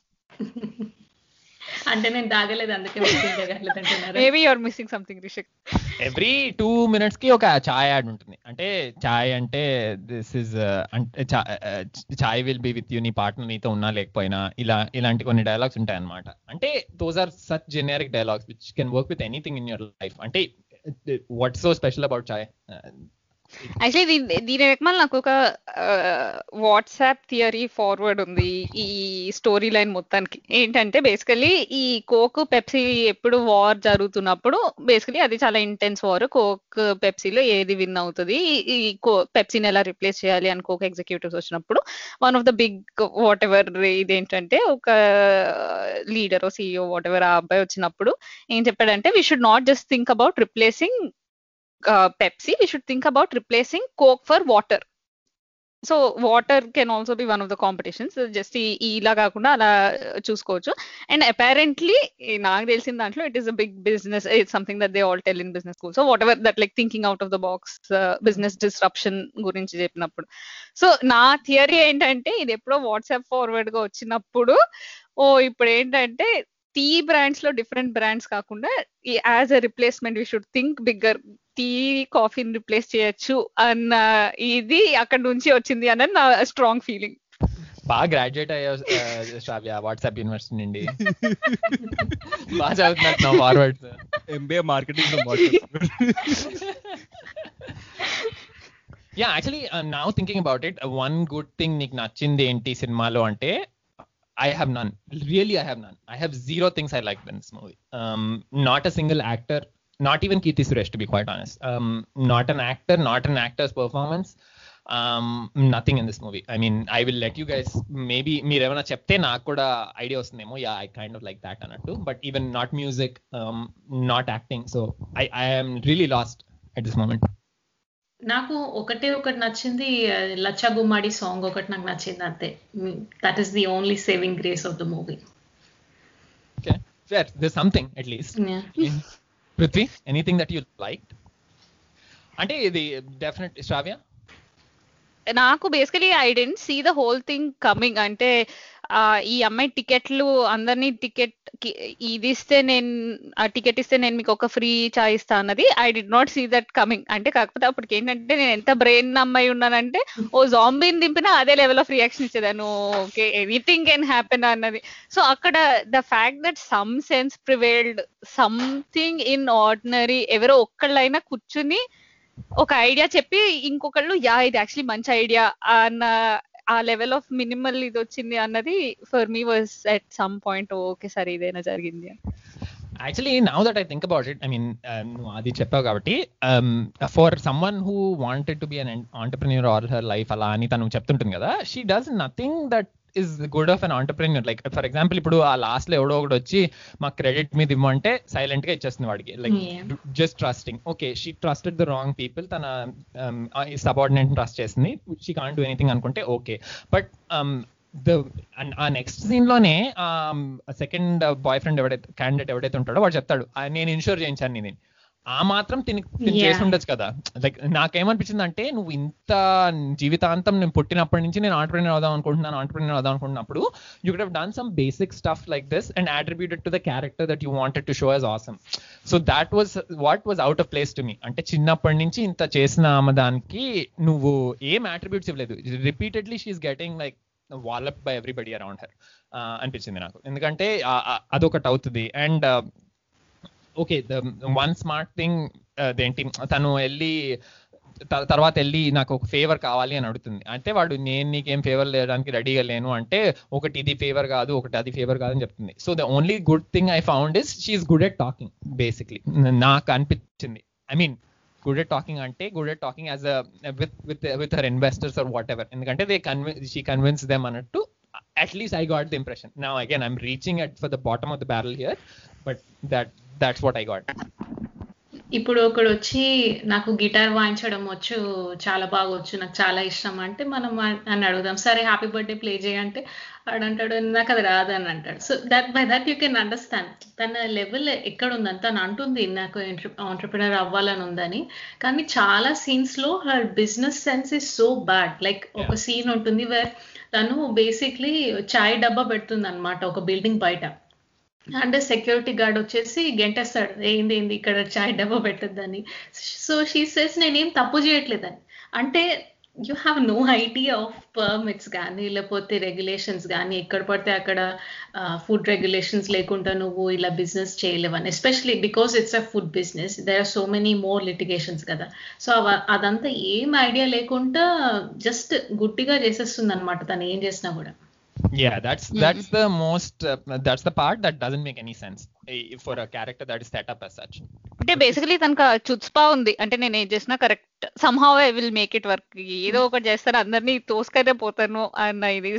అంటే నేను తాగలేదు అందుకే మీకు ఇంకా కాలేదు అంటున్నారు maybe your missing something Rishik every two minutes కి ఒక చాయ్ యాడ్ ఉంటుంది అంటే చాయ్ అంటే దిస్ ఇస్ అంటే చాయ్ విల్ బి విత్ యూ నీ పార్ట్నర్ నీతో ఉన్నా లేకపోయినా ఇలా ఇలాంటి కొన్ని డైలాగ్స్ ఉంటాయి అనమాట అంటే those are such generic dialogues which can work with anything in your life అంటే what so special about chai actually దీని దీని వెనకమాల నాకు ఒక వాట్సాప్ థియరీ ఫార్వర్డ్ ఉంది ఈ స్టోరీ లైన్ మొత్తానికి ఏంటంటే బేసికలీ ఈ కోక్ పెప్సీ ఎప్పుడు వార్ జరుగుతున్నప్పుడు బేసికలీ అది చాలా ఇంటెన్స్ వార్ కోక్ పెప్సీలో ఏది విన్ అవుతుంది ఈ కో పెప్సీని ఎలా రిప్లేస్ చేయాలి అని కోక్ ఎగ్జిక్యూటివ్స్ వచ్చినప్పుడు one of the big whatever ఇదేంటంటే ఒక లీడర్ సిఇఓ వాట్ ఎవర్ ఆ అబ్బాయి వచ్చినప్పుడు ఏం చెప్పాడంటే we should not just think about replacing uh, Pepsi, we should think about replacing Coke for water. So water can also be one of the competitions just ఇలా కాకుండా అలా చూసుకోవచ్చు and apparently నాకు తెలిసిన దాంట్లో it is a big business it's something that they all tell in business school so whatever that like thinking out of the box business disruption గురించి చెప్పినప్పుడు so నా థియరీ ఏంటంటే ఇది ఎప్పుడో వాట్సాప్ ఫార్వర్డ్ గా వచ్చినప్పుడు ఓ ఇప్పుడు ఏంటంటే టీ బ్రాండ్స్ లో డిఫరెంట్ బ్రాండ్స్ కాకుండా as a replacement we should think bigger tea కాఫీని రిప్లేస్ చేయొచ్చు అన్న ఇది అక్కడ నుంచి వచ్చింది అన్నది నా స్ట్రాంగ్ ఫీలింగ్ బాగా గ్రాడ్యుయేట్ అయ్యావు uh, శ్రావ్య వాట్సాప్ యూనివర్సిటీ నుండి బాగా చదువుతున్నట్టు forwards MBA marketing yeah actually now thinking about it one good thing నీకు నచ్చింది ఏంటి సినిమాలో అంటే I have none really I have none I have zero things I like in this movie not a single actor not even Kirti Suresh, to be quite honest. Um, not an actor, not an actor's performance. Um, nothing in this movie. I mean, I will let you guys maybe మీరు ఏమైనా చెప్తే నాకు కూడా idea వస్తుందేమో yeah I kind of like that అన్నట్టు but even not music not acting so I I'm really lost at this moment నాకు ఒకటే ఒకటి నచ్చింది లచ్చా గుమ్మాడి సాంగ్ ఒకటి నాకు నచ్చింది అంతే that is the only saving grace of the movie okay fair this something at least Prithvi anything that you like అంటే ఇది డెఫినెట్ శ్రావ్య నాకు basically I didn't see the whole thing coming అంటే ఆ, ఈ అమ్మాయి టికెట్లు అందరినీ టికెట్ ఇది ఇస్తే నేను ఆ టికెట్ ఇస్తే నేను మీకు ఒక ఫ్రీ చాయ్ ఇస్తా అన్నది I did not see that coming అంటే కాకపోతే అప్పటికి ఏంటంటే నేను ఎంత బ్రెయిన్ అమ్మాయి ఉన్నానంటే ఓ జాంబీని దింపినా అదే లెవెల్ ఆఫ్ రియాక్షన్ ఇచ్చేదాను ఓకే ఎనీథింగ్ కెన్ హ్యాపెన్ అన్నది సో అక్కడ the fact that some sense prevailed something in ordinary ఎవరో ఒక్కళ్ళైనా కూర్చుని ఒక ఐడియా చెప్పి ఇంకొకళ్ళు యా ఇది యాక్చువల్లీ మంచి ఐడియా అన్న ఆ లెవెల్ ఆఫ్ మినిమల్ ఇది వచ్చింది అన్నది for me was at some point okay సరే ఇదైనా జరిగింది actually now that I think about it I mean నువ్వు అది చెప్పావు కాబట్టి for someone who wanted to be an entrepreneur all her life అలా అని తను చెప్తుంటుంది కదా she does nothing that is good of an entrepreneur like for example ఇప్పుడు ఆ లాస్ట్ లో ఎవడో ఒకటి వచ్చి మా క్రెడిట్ మీద ఇవ్వమంటే సైలెంట్ గా ఇచ్చేస్తుంది వాడికి like Yeah. Just trusting okay she trusted the wrong people తన సబార్డినేట్ ట్రస్ట్ చేసింది షీ కాంట్ డూ ఎనీథింగ్ అనుకుంటే ఓకే బట్ ద ఆ నెక్స్ట్ సీన్ లోనే సెకండ్ బాయ్ ఫ్రెండ్ ఎవడైతే క్యాండిడేట్ ఎవడైతే ఉంటాడో వాడు చెప్తాడు "ఆ, నేను ఇన్షూర్ చేయించాను నేను ఆ మాత్రం తిని తిని Yeah. చేసి ఉండొచ్చు కదా లైక్ నాకేమనిపించింది అంటే నువ్వు ఇంత జీవితాంతం నేను పుట్టినప్పటి నుంచి నేను ఆంటర్ప్రినర్ అవుదాం అనుకుంటున్నాను ఆంటర్ప్రినర్ అవుదాం అనుకుంటున్నప్పుడు you could have done some basic stuff like this and attributed to the character that you wanted to show as awesome so that was what was out of place to me అంటే చిన్నప్పటి నుంచి ఇంత చేసిన ఆమె దానికి నువ్వు ఏం attributes ఇవ్వలేదు repeatedly she's getting like wallop by everybody around her అనిపించింది నాకు ఎందుకంటే ఆ- ఆ- అదొకటి అవుతుంది and okay the one smart thing అదేంటి తను వెళ్ళి త- తర్వాత వెళ్ళి నాకు ఒక ఫేవర్ కావాలి అని అడుగుతుంది అంటే వాడు నేను నీకేం ఫేవర్ లేడానికి రెడీగా లేను అంటే ఒకటి ఇది ఫేవర్ కాదు ఒకటి అది ఫేవర్ కాదు అని చెప్తుంది so the only good thing I found is she's good at talking basically నాకు అనిపించింది I mean good at talking అంటే good at talking as with with with her investors or whatever ఎందుకంటే they convince she convince them అన్నట్టు at least I got the impression నా again I'm reaching at for the bottom of the barrel here but that that's what I got ఇప్పుడు ఒకడు వచ్చి నాకు guitar వాయించడం వచ్చు చాలా బాగా వచ్చు నాకు చాలా ఇష్టం అంటే మనం ఆ- అని అడుగుదాం సరే హ్యాపీ బర్త్డే ప్లే చేయంటే వాడు అంటాడు నాకు అది రాదని అంటాడు so that by that you can understand తన లెవెల్ ఎక్కడ ఉందని తను అంటుంది నాకు ఆంటర్ప్రినర్ అవ్వాలని ఉందని కానీ చాలా సీన్స్ లో her business sense is so bad like ఒక సీన్ ఉంటుంది వేర్ తను బేసిక్లీ చాయ్ డబ్బా పెడుతుంది అనమాట ఒక బిల్డింగ్ బయట అంటే సెక్యూరిటీ గార్డ్ వచ్చేసి గెంటేస్తాడు ఏంది ఏంది ఇక్కడ చాయ్ డబ్బా పెట్టద్దని సో షీ సెస్ నేనేం తప్పు చేయట్లేదని అంటే you have no idea of permits కానీ లేకపోతే రెగ్యులేషన్స్ కానీ ఎక్కడ పడితే అక్కడ ఫుడ్ రెగ్యులేషన్స్ లేకుండా నువ్వు ఇలా బిజినెస్ చేయలేవని especially because it's a food business there are so many more litigations కదా సో అదంతా ఏం ఐడియా లేకుండా జస్ట్ గుడ్డిగా చేసేస్తుంది అనమాట తను ఏం చేసినా కూడా Yeah, that's that's the most uh, that's the part that doesn't make any sense eh, for a character that is set up as such. అంటే బేసికలీ తనకు ఆ చుత్స్పా ఉంది అంటే నేను ఏం చేసినా correct somehow I will make it work ఏదో ఒకటి చేస్తాను అందరినీ తోసుకనే పోతాను అన్న ఇది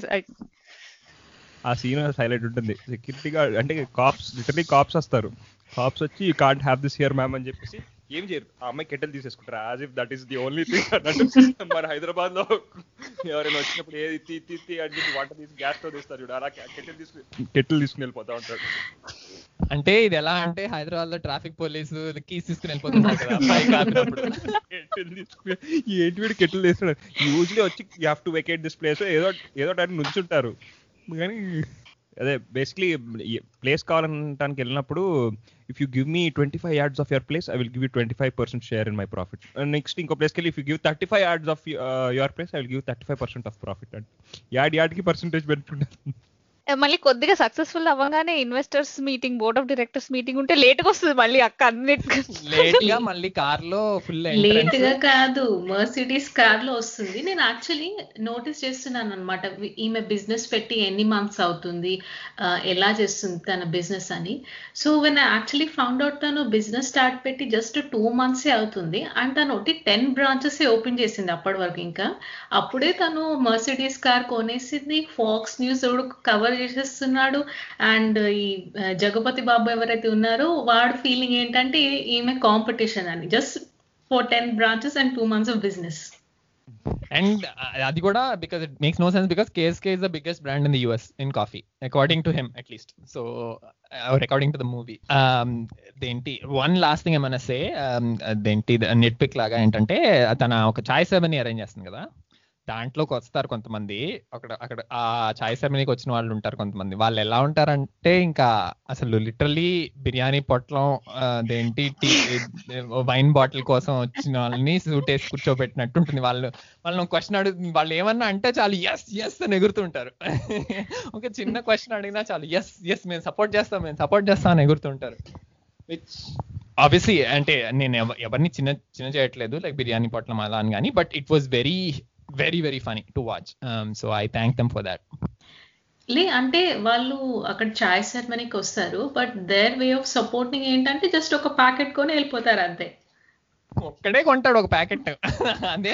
ఆ సీన్ హైలైట్ ఉంటుంది సెక్యూరిటీ గార్డ్ అంటే కాప్స్ లిటరలీ కాప్స్ వస్తారు కాప్స్ వచ్చి you can't have this here ma'am అని చెప్పేసి ఏం చేయరు ఆ అమ్మాయి కెట్టెల్ తీసేసుకుంటారు as if that is the only thing అన్నట్టు మరి హైదరాబాద్ లో ఎవరైనా వచ్చినప్పుడు ఏది తీ తీ తీ అని చెప్పి వంట తీసి గ్యాస్ తో తీస్తారు చూడు అలా కెట్టెల్ తీసుకుని కెట్టెల్ తీసుకుని వెళ్ళిపోతా ఉంటాడు అంటే ఇది ఎలా అంటే హైదరాబాద్ లో ట్రాఫిక్ పోలీసు కీస్ తీసుకుని వెళ్ళిపోతున్నారు కదా బైక్ ఆపినప్పుడు కెట్టెల్ తీసుకుని ఏంటి వీడు కెట్టెల్ తీస్తున్నాడు యూజువలీ వచ్చి you have to vacate this place ఏదో ఏదో టైం నుంచుంటారు కానీ అదే బేసిక్లీ ప్లేస్ కావాలంటానికి వెళ్ళినప్పుడు if you give me twenty five yards of your place I will give you twenty five percent share in my profit next ఇంకో ప్లేస్కి వెళ్ళి if you give thirty five yards of your place I will give thirty five percent of profit and ad యాడ్కి percentage benefit మళ్ళీ కొద్దిగా successful అవ్వగానే investors meeting board of directors meeting ఉంటే late గా వస్తుంది మళ్ళీ అక్క అన్నిటి లేట్ గా మళ్ళీ కార్ లో ఫుల్ లేట్ గా కాదు మర్సిడీస్ కార్ లో వస్తుంది నేను యాక్చువల్లీ నోటీస్ చేస్తున్నాను అనమాట ఈమె బిజినెస్ పెట్టి ఎన్ని మంత్స్ అవుతుంది ఆ, ఎలా చేస్తుంది తన బిజినెస్ అని so when actually found out తను బిజినెస్ స్టార్ట్ పెట్టి జస్ట్ టూ మంత్స్ అవుతుంది అండ్ తను ఒకటి టెన్ బ్రాంచెస్ ఓపెన్ చేసింది అప్పటి వరకు ఇంకా అప్పుడే తను మర్సిడీస్ కార్ కొనేసింది ఫాక్స్ న్యూస్ కవర్ చేసేస్తున్నాడు అండ్ ఈ ఆ, జగపతి బాబు ఎవరైతే ఉన్నారో వాడు ఫీలింగ్ ఏంటంటే ఈమె కాంపిటీషన్ అని just for ten branches and two months of business and అది కూడా because it makes no sense because KSK is the biggest brand in the US in coffee according to him at least so according to the movie దేంటి one last thing ఏమైనా say దేంటి net pick లాగా ఏంటంటే తన ఒక చాయ్ seven arrange చేస్తుంది కదా దాంట్లోకి వస్తారు కొంతమంది అక్కడ అక్కడ ఆ చాయ్ సెరమనీకి వచ్చిన వాళ్ళు ఉంటారు కొంతమంది వాళ్ళు ఎలా ఉంటారంటే ఇంకా అసలు లిటరలీ బిర్యానీ పొట్లం ఆ, అదేంటి టీ వైన్ బాటిల్ కోసం వచ్చిన వాళ్ళని సూట్ వేసి కూర్చోబెట్టినట్టు ఉంటుంది వాళ్ళు వాళ్ళని క్వశ్చన్ అడుగు వాళ్ళు ఏమన్నా అంటే చాలు ఎస్ ఎస్ అని ఎగురుతుంటారు ఒక చిన్న క్వశ్చన్ అడిగినా చాలు ఎస్ ఎస్ మేము సపోర్ట్ చేస్తాం మేము సపోర్ట్ చేస్తాం అని ఎగురుతుంటారు విచ్ ఆబ్వియస్లీ అంటే నేను ఎవ- ఎవరిని చిన్న చిన్న చేయట్లేదు లైక్ బిర్యానీ పొట్లం అలా అని కానీ but it was very very very funny to watch so I thank them for that లే అంటే వాళ్ళు అక్కడ చాయ్ సెరమనీకి వస్తారు but their way of supporting ఏంటంటే జస్ట్ ఒక ప్యాకెట్ కొని వెళ్ళిపోతారు అంతే ఒక్కడే కొంటాడు ఒక ప్యాకెట్ అదే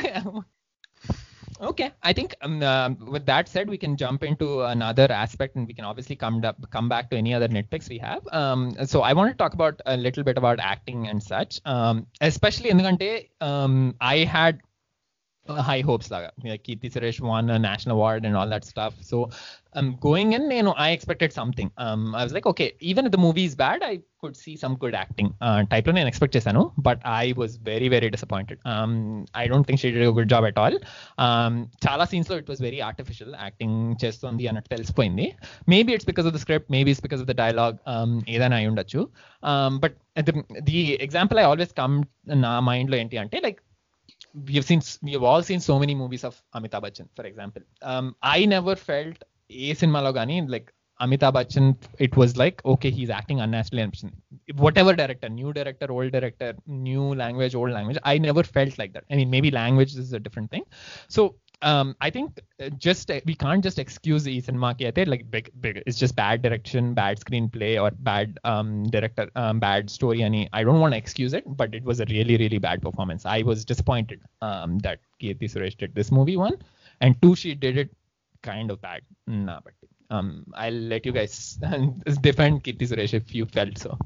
Okay, I think um, uh, with that said, we can jump into another aspect, and we can obviously come up, come back to any other nitpicks we have. Um, so I want to talk about a little bit about acting and such, um, especially in the country. Um, I had uh, high hopes laga. Like Kirti Suresh won a national award and all that stuff. So um, going in, you know, I expected something. Um, I was like, okay, even if the movie is bad, I could see some good acting. Uh, type లో నేను expect చేశాను but I was very very disappointed I don't think she did good job at all చాలా scenes లో it was very artificial acting చేస్తుంది అన్నట్టు తెలిసిపోయింది maybe it's because of the script maybe it's because of the dialogue ఏదైనా అయి ఉండొచ్చు but the example I always come నా mind లో ఏంటి అంటే like we've seen we've all seen so many movies of Amitabh Bachchan, for example. Um, I never felt ఏ సినిమాలో కానీ like Amitabh Bachchan it was like okay he's acting unnatural అనిపించింది whatever director new director old director new language old language I never felt like that I mean maybe language is a different thing so um, I think uh, just uh, we can't just excuse ఈ సినిమాకి అయితే like big big it's just bad direction bad screenplay or bad um, director um, bad story అని I don't want to excuse it but it was a really really bad performance I was disappointed um, that Kirti Suresh did this movie one and two she did it kind of bad nah but um, I'll let you guys defend Kirti Suresh if you felt so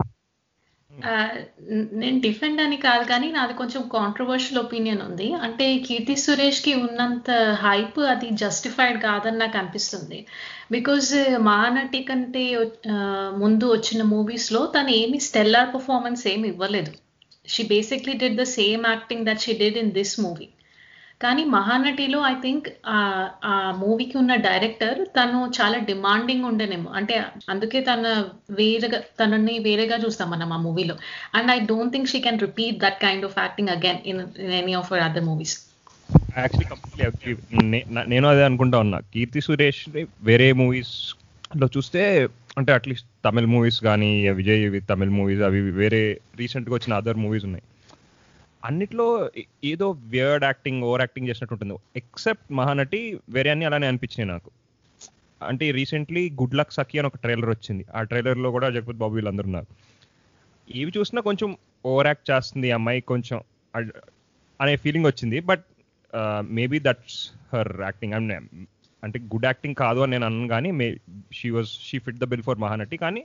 ఆ, నేను defend అని కాదు కానీ నాది కొంచెం controversial opinion ఉంది అంటే కీర్తి సురేష్ కి ఉన్నంత హైప్ అది జస్టిఫైడ్ కాదని నాకు అనిపిస్తుంది బికాజ్ మహానటి కంటే ఆ, ముందు వచ్చిన మూవీస్ లో తను ఏమి స్టెల్లార్ పర్ఫార్మెన్స్ ఏమి ఇవ్వలేదు she basically did the same acting that she did in this movie కానీ మహానటిలో ఐ థింక్ ఆ మూవీకి ఉన్న డైరెక్టర్ తను చాలా డిమాండింగ్ ఉండేనేమో అంటే అందుకే తన వేరేగా తనని వేరేగా చూస్తాం మనం ఆ మూవీలో and I don't think she can repeat that kind of acting again in any of other movies actually completely agree నేను అదే అనుకుంటా ఉన్నా కీర్తి సురేష్ వేరే మూవీస్ లో చూస్తే అంటే అట్లీస్ట్ తమిళ్ మూవీస్ కానీ విజయ్ తమిళ్ మూవీస్ అవి వేరే రీసెంట్గా వచ్చిన అదర్ మూవీస్ ఉన్నాయి అన్నిట్లో ఏ- ఏదో వియర్డ్ యాక్టింగ్ ఓవర్ యాక్టింగ్ చేసినట్టు ఉంటుంది ఎక్సెప్ట్ మహానటి వేరే అన్ని అలానే అనిపించినాయి నాకు అంటే రీసెంట్లీ గుడ్ లక్ సఖి అని ఒక ట్రైలర్ వచ్చింది ఆ ట్రైలర్లో కూడా జగపతి బాబు వీళ్ళందరూ ఉన్నారు ఇవి చూసినా కొంచెం ఓవర్ యాక్ట్ చేస్తుంది ఈ అమ్మాయి కొంచెం అడ్- అనే ఫీలింగ్ వచ్చింది but maybe that's her acting అంటే గుడ్ యాక్టింగ్ కాదు అని నేను అన్నాను కానీ may she was she fit the bill for Mahanati కానీ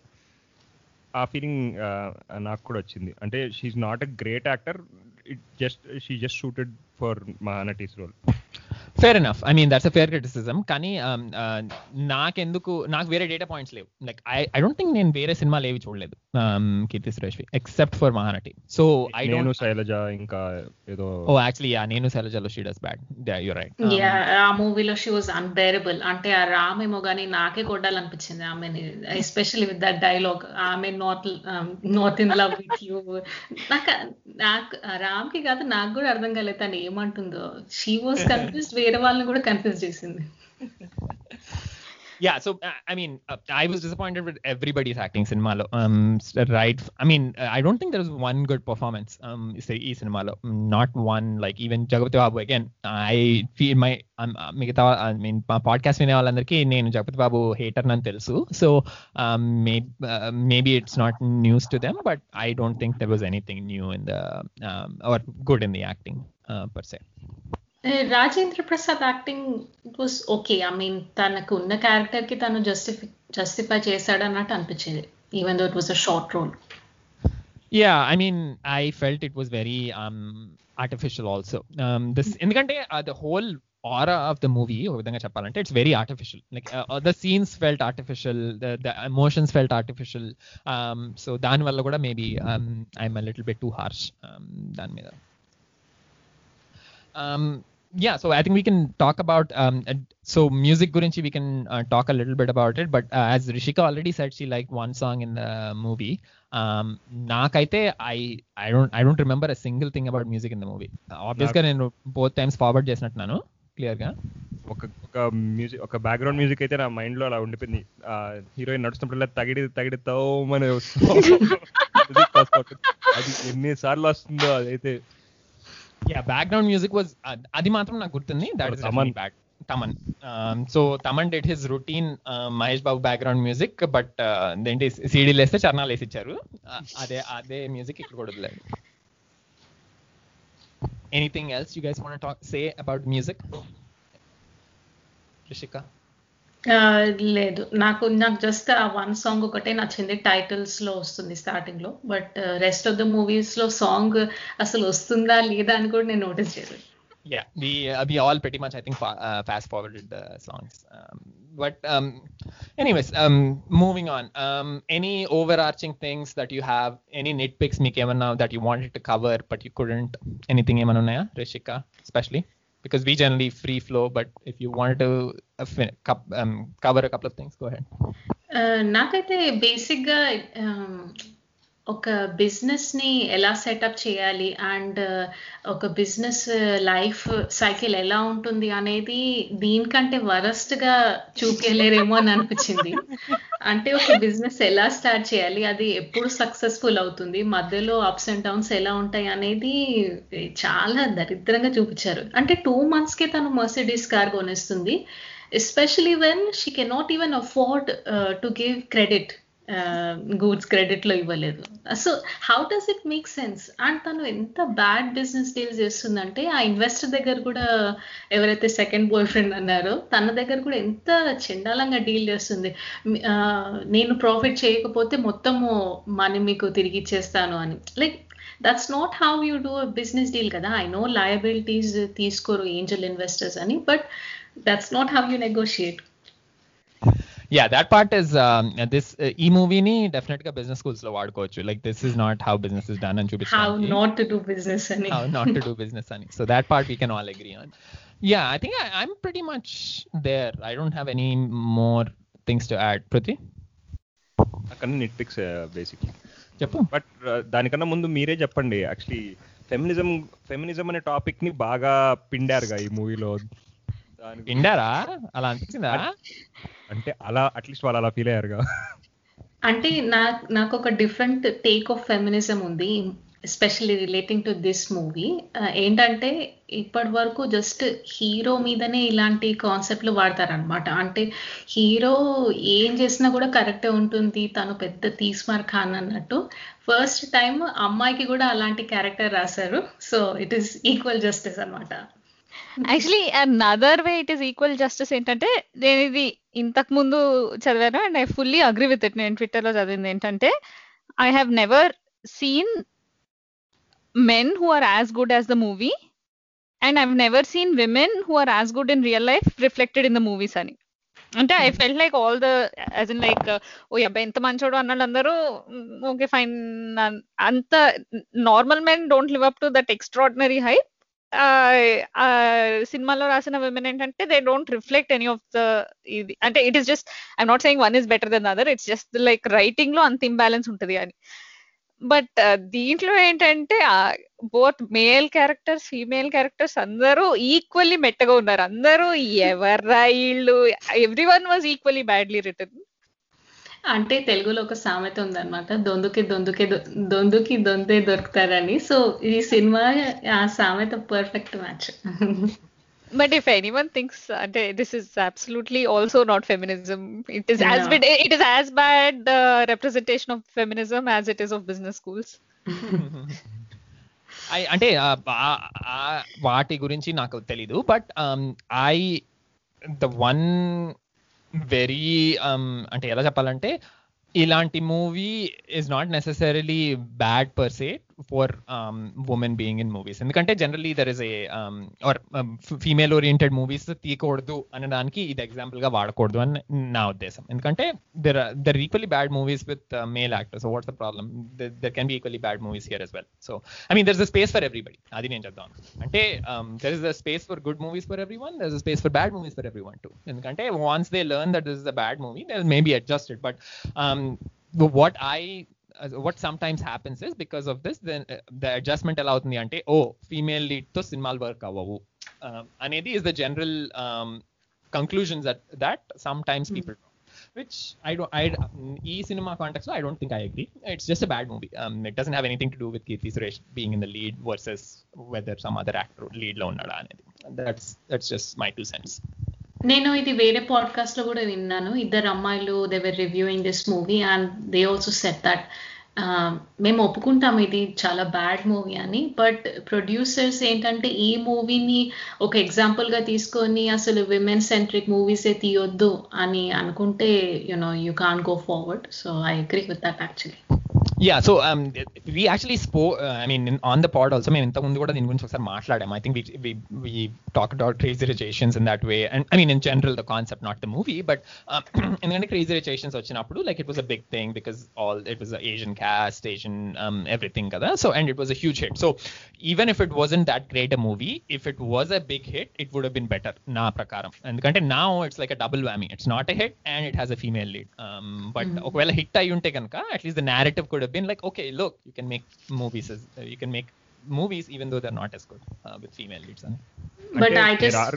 ఆ ఫీలింగ్ నాకు కూడా వచ్చింది అంటే she's not a great actor it just she just suited for Mahanati's role fair enough I mean that's a fair criticism కానీ um, uh, నాకెందుకు నాకు వేరే డేటా పాయింట్స్ లేవు like I I don't think నేను వేరే సినిమాలు ఏవి చూడలేదు um, Keerthy Suresh except for Mahanati so I నేను డోంట్ శైలజ ఇంకా ఏదో ఓ యాక్చువల్లీ యా నేను శైలజలో she does bad you right ఆ మూవీలో షీ వాజ్ అన్బేరబుల్ అంటే ఆ రామ్ ఏమో కానీ నాకే కొట్టాలనిపించింది ఆమెని ఎస్పెషల్లీ విత్ దట్ డైలాగ్ ఆమె not not in love with you నాకు నాకు ఆ రామ్కి కాదు నాకు కూడా అర్థం కాలేదు తను ఏమంటుందో షీ వాజ్ కన్ఫ్యూజ్ వేరే వాళ్ళని కూడా కన్ఫ్యూజ్ చేసింది yeah so uh, i mean uh, i was disappointed with everybody's acting cinemalo um s- right i mean uh, i don't think there was one good performance um say e cinemalo not one like even jagapati babu again i feel my um, uh, మిగతా I mean మా podcast వినే వాళ్ళందరికీ నేను Jagapathi Babu hater అని తెలుసు so maybe it's not news to them but I don't think there was anything new in the are good in the acting per se Rajendra Prasad acting it was okay I mean తనకు ఉన్న character కి తను justify justify చేశాడు అన్నట్టు అనిపించింది even though it was a short role Yeah, I mean, I felt it was very um artificial also. Um, this ఎందుకంటే uh, the whole aura of the movie ఒక విధంగా చెప్పాలంటే it's very artificial. Like uh, uh, the scenes felt artificial, the the emotions felt artificial. Um, so దాని వల్ల కూడా maybe um, I'm a little bit too harsh um, దాని మీద. Um, yeah, so I think we can talk about um, uh, so music gurinchi we can uh, talk a little bit about it. But uh, as Rishika already said, she liked one song in the movie. Um, నాకైతే I I don't I don't remember a single thing about music in the movie obvious గా నేను both times forward చేసినట్టున్నాను clear గా ఒక ఒక music ఒక background music అయితే నా మైండ్ లో అలా ఉండిపోయింది హీరోయిన్ నడుస్తున్నప్పుడు తగిడి తగిడి తోమని అది ఎన్నిసార్లు వస్తుందో అదైతే యా బ్యాక్గ్రౌండ్ మ్యూజిక్ వాజ్ అది మాత్రం నాకు గుర్తుంది that is Thaman. Back Thaman so Thaman did his routine Mahesh Babu background music but ఏంటి సీడీలు వేస్తే చరణాలు వేసి ఇచ్చారు Uh, అదే అదే మ్యూజిక్ ఇక్కడ కూడా వదిలేదు anything else you guys want talk say about music Rishika లేదు నాకు నాకు జస్ట్ ఆ వన్ సాంగ్ ఒకటే నచ్చింది టైటిల్స్ లో వస్తుంది స్టార్టింగ్ లో but rest of the movies లో సాంగ్ అసలు వస్తుందా లేదా అని కూడా నేను నోటీస్ చేయలేదు yeah we uh, we all pretty much i think fa- uh, fast forwarded the songs um, but um anyways um moving on um any overarching things that you have any nitpicks meek now that you wanted to cover but you couldn't anything ఏమైనా ఉన్నాయా rishika especially because we generally free flow but if you wanted to uh, fin- cup- um, cover a couple of things go ahead Uh, నాకైతే basic గా um, ఒక business ని ఎలా setup చేయాలి and ఒక business life cycle ఎలా ఉంటుంది అనేది దీనికంటే వరస్ట్ గా చూపించలేరేమో అని అనిపించింది అంటే ఒక బిజినెస్ ఎలా స్టార్ట్ చేయాలి అది ఎప్పుడు సక్సెస్ఫుల్ అవుతుంది మధ్యలో అప్స్ అండ్ డౌన్స్ ఎలా ఉంటాయి అనేది చాలా దరిద్రంగా చూపించారు అంటే టూ మంత్స్ కే తను మర్సిడీస్ కార్ కొనేస్తుంది especially when she cannot even afford to give credit goods credit లో ఇవ్వలేదు so how does it make sense and తను ఎంత బ్యాడ్ బిజినెస్ డీల్ చేస్తుందంటే ఆ ఇన్వెస్టర్ దగ్గర కూడా ఎవరైతే సెకండ్ బాయ్ ఫ్రెండ్ అన్నారో తన దగ్గర కూడా ఎంత చండాలంగా డీల్ చేస్తుంది మి- ఆ, నేను ప్రాఫిట్ చేయకపోతే మొత్తము మనీ మీకు తిరిగి ఇచ్చేస్తాను అని like that's not how you do business deal కదా ఐ నో లయబిలిటీస్ తీసుకోరు ఏంజల్ ఇన్వెస్టర్స్ అని but that's not how you negotiate yeah that part is um, this uh, ఈ మూవీని డెఫినెట్ గా బిజినెస్ స్కూల్స్ లో వాడుకోవచ్చు like this is not how business is done అని how చూపించడానికి నాట్ టు డూ బిజినెస్ అని how not to do business ani so that part we can all agree on yeah i think I, i'm pretty much there i don't have any more things to add prithvi అక్కడ nit picks basically చెప్పు but దానికన్నా ముందు మీరే చెప్పండి actually feminism feminism అనే topic ని బాగా పిండారుగా ఈ మూవీలో దాని విండారా అలా అనిపించిందా అంటే అలా అట్లీస్ట్ వాళ్ళు అలా ఫీల్ అయ్యారుగా అంటే నా నాకు ఒక డిఫరెంట్ టేక్ ఆఫ్ ఫెమినిజం ఉంది especially relating to this movie ఏంటంటే ఇప్పటి వరకు జస్ట్ హీరో మీదనే ఇలాంటి కాన్సెప్ట్లు వాడతారనమాట అంటే హీరో ఏం చేసినా కూడా కరెక్టే ఉంటుంది తను పెద్ద తీస్మార్ ఖాన్ అన్నట్టు ఫస్ట్ టైం అమ్మాయికి కూడా అలాంటి క్యారెక్టర్ రాశారు so it is equal justice అన్నమాట actually another way it is equal justice ఏంటంటే నేను ఇది ఇంతకు ముందు చదివాను and I fully agree with it నేను ట్విట్టర్ లో చదివింది ఏంటంటే I have never seen men who are as good as the movie and I've never seen women who are as good in real life reflected in the movies అని అంటే I felt like all the as in like ఓ అబ్బాయి ఎంత మంచోడు అన్నాడు అందరూ okay fine అంత normal men don't live up to that extraordinary high సినిమాలో రాసిన విమెన్ ఏంటంటే they don't reflect any of the ఇది అంటే it is just I'm not saying one is better than other it's just like writing లో అంత imbalance ఉంటుంది అని but దీంట్లో ఏంటంటే both male characters female characters అందరూ ఈక్వల్లీ మెట్టగా ఉన్నారు అందరూ ఎవర్రా వీళ్ళు everyone was equally badly return అంటే తెలుగులో ఒక సామెత ఉందన్నమాట దొందుకి దొందుకే దొ- దొందుకి దొందే దొరుకుతారని సో ఈ సినిమా ఆ సామెత perfect match but if anyone thinks అంటే this is absolutely also not feminism it is as Yeah. But it is as bad the representation of feminism as it is of business schools I- అంటే ఆ, ఆ- ఆ వాటి గురించి నాకు తెలీదు but I the one very అంటే ఎలా చెప్పాలంటే ఇలాంటి movie is not necessarily bad per se for women being in movies ఎందుకంటే జనరలీ దర్ ఇస్ ఏ ఆర్ ఫీమేల్ ఓరియంటెడ్ మూవీస్ తీయకూడదు అనడానికి ఇది ఎగ్జాంపుల్ గా వాడకూడదు అని నా ఉద్దేశం ఎందుకంటే there there equally bad movies with male actors what's the problem there can be equally bad movies here as well so I mean there is a space for everybody అది నేను చెప్తాను అంటే there is a space for good movies for everyone there is a space for bad movies for everyone to ఎందుకంటే once they learn that this is a bad movie they may be adjusted but what I what sometimes happens is because of this then uh, the adjustment ఎలా అవుతుంది అంటే ఓ female lead తో సినిమాలు work అవ్వవు uh, అనేది is the general um, conclusions that that sometimes people draw. which I don't I e cinema context I don't think I agree it's just a bad movie um, it doesn't have anything to do with Kirti Suresh being in the lead versus whether some other actor lead లో ఉన్నాడా అనేది that's that's just my two cents నేను ఇది వేరే podcast లో కూడా విన్నాను ఇద్దరు అమ్మాయిలు they were reviewing this movie and they also said that మేము ఒప్పుకుంటాం ఇది చాలా బ్యాడ్ మూవీ అని బట్ ప్రొడ్యూసర్స్ ఏంటంటే ఈ మూవీని ఒక ఎగ్జాంపుల్ గా తీసుకొని అసలు విమెన్ సెంట్రిక్ మూవీసే తీయొద్దు అని అనుకుంటే you know you can go forward so I agree with that actually yeah so um we actually spoke uh, i mean in, on the pod also మేము ఇంతకుముందు కూడా దీని గురించి ఒకసారి మాట్లాడాం i think we we we talked about crazy rejections in that way and i mean in general the concept not the movie but um, ఎందుకంటే crazy rejections వచ్చినప్పుడు like it was a big thing because all it was an asian cast asian um, everything కదా so and it was a huge hit so even if it wasn't that great a movie if it was a big hit it would have been better నా ప్రకారం ఎందుకంటే now it's like a double whammy it's not a hit and it has a female lead um, but ఒకవేళ hit అయి ఉంటే కనుక at least the narrative could have been like okay look you can make movies as, uh, you can make movies even though they're not as good uh, with female leads and but I there just are-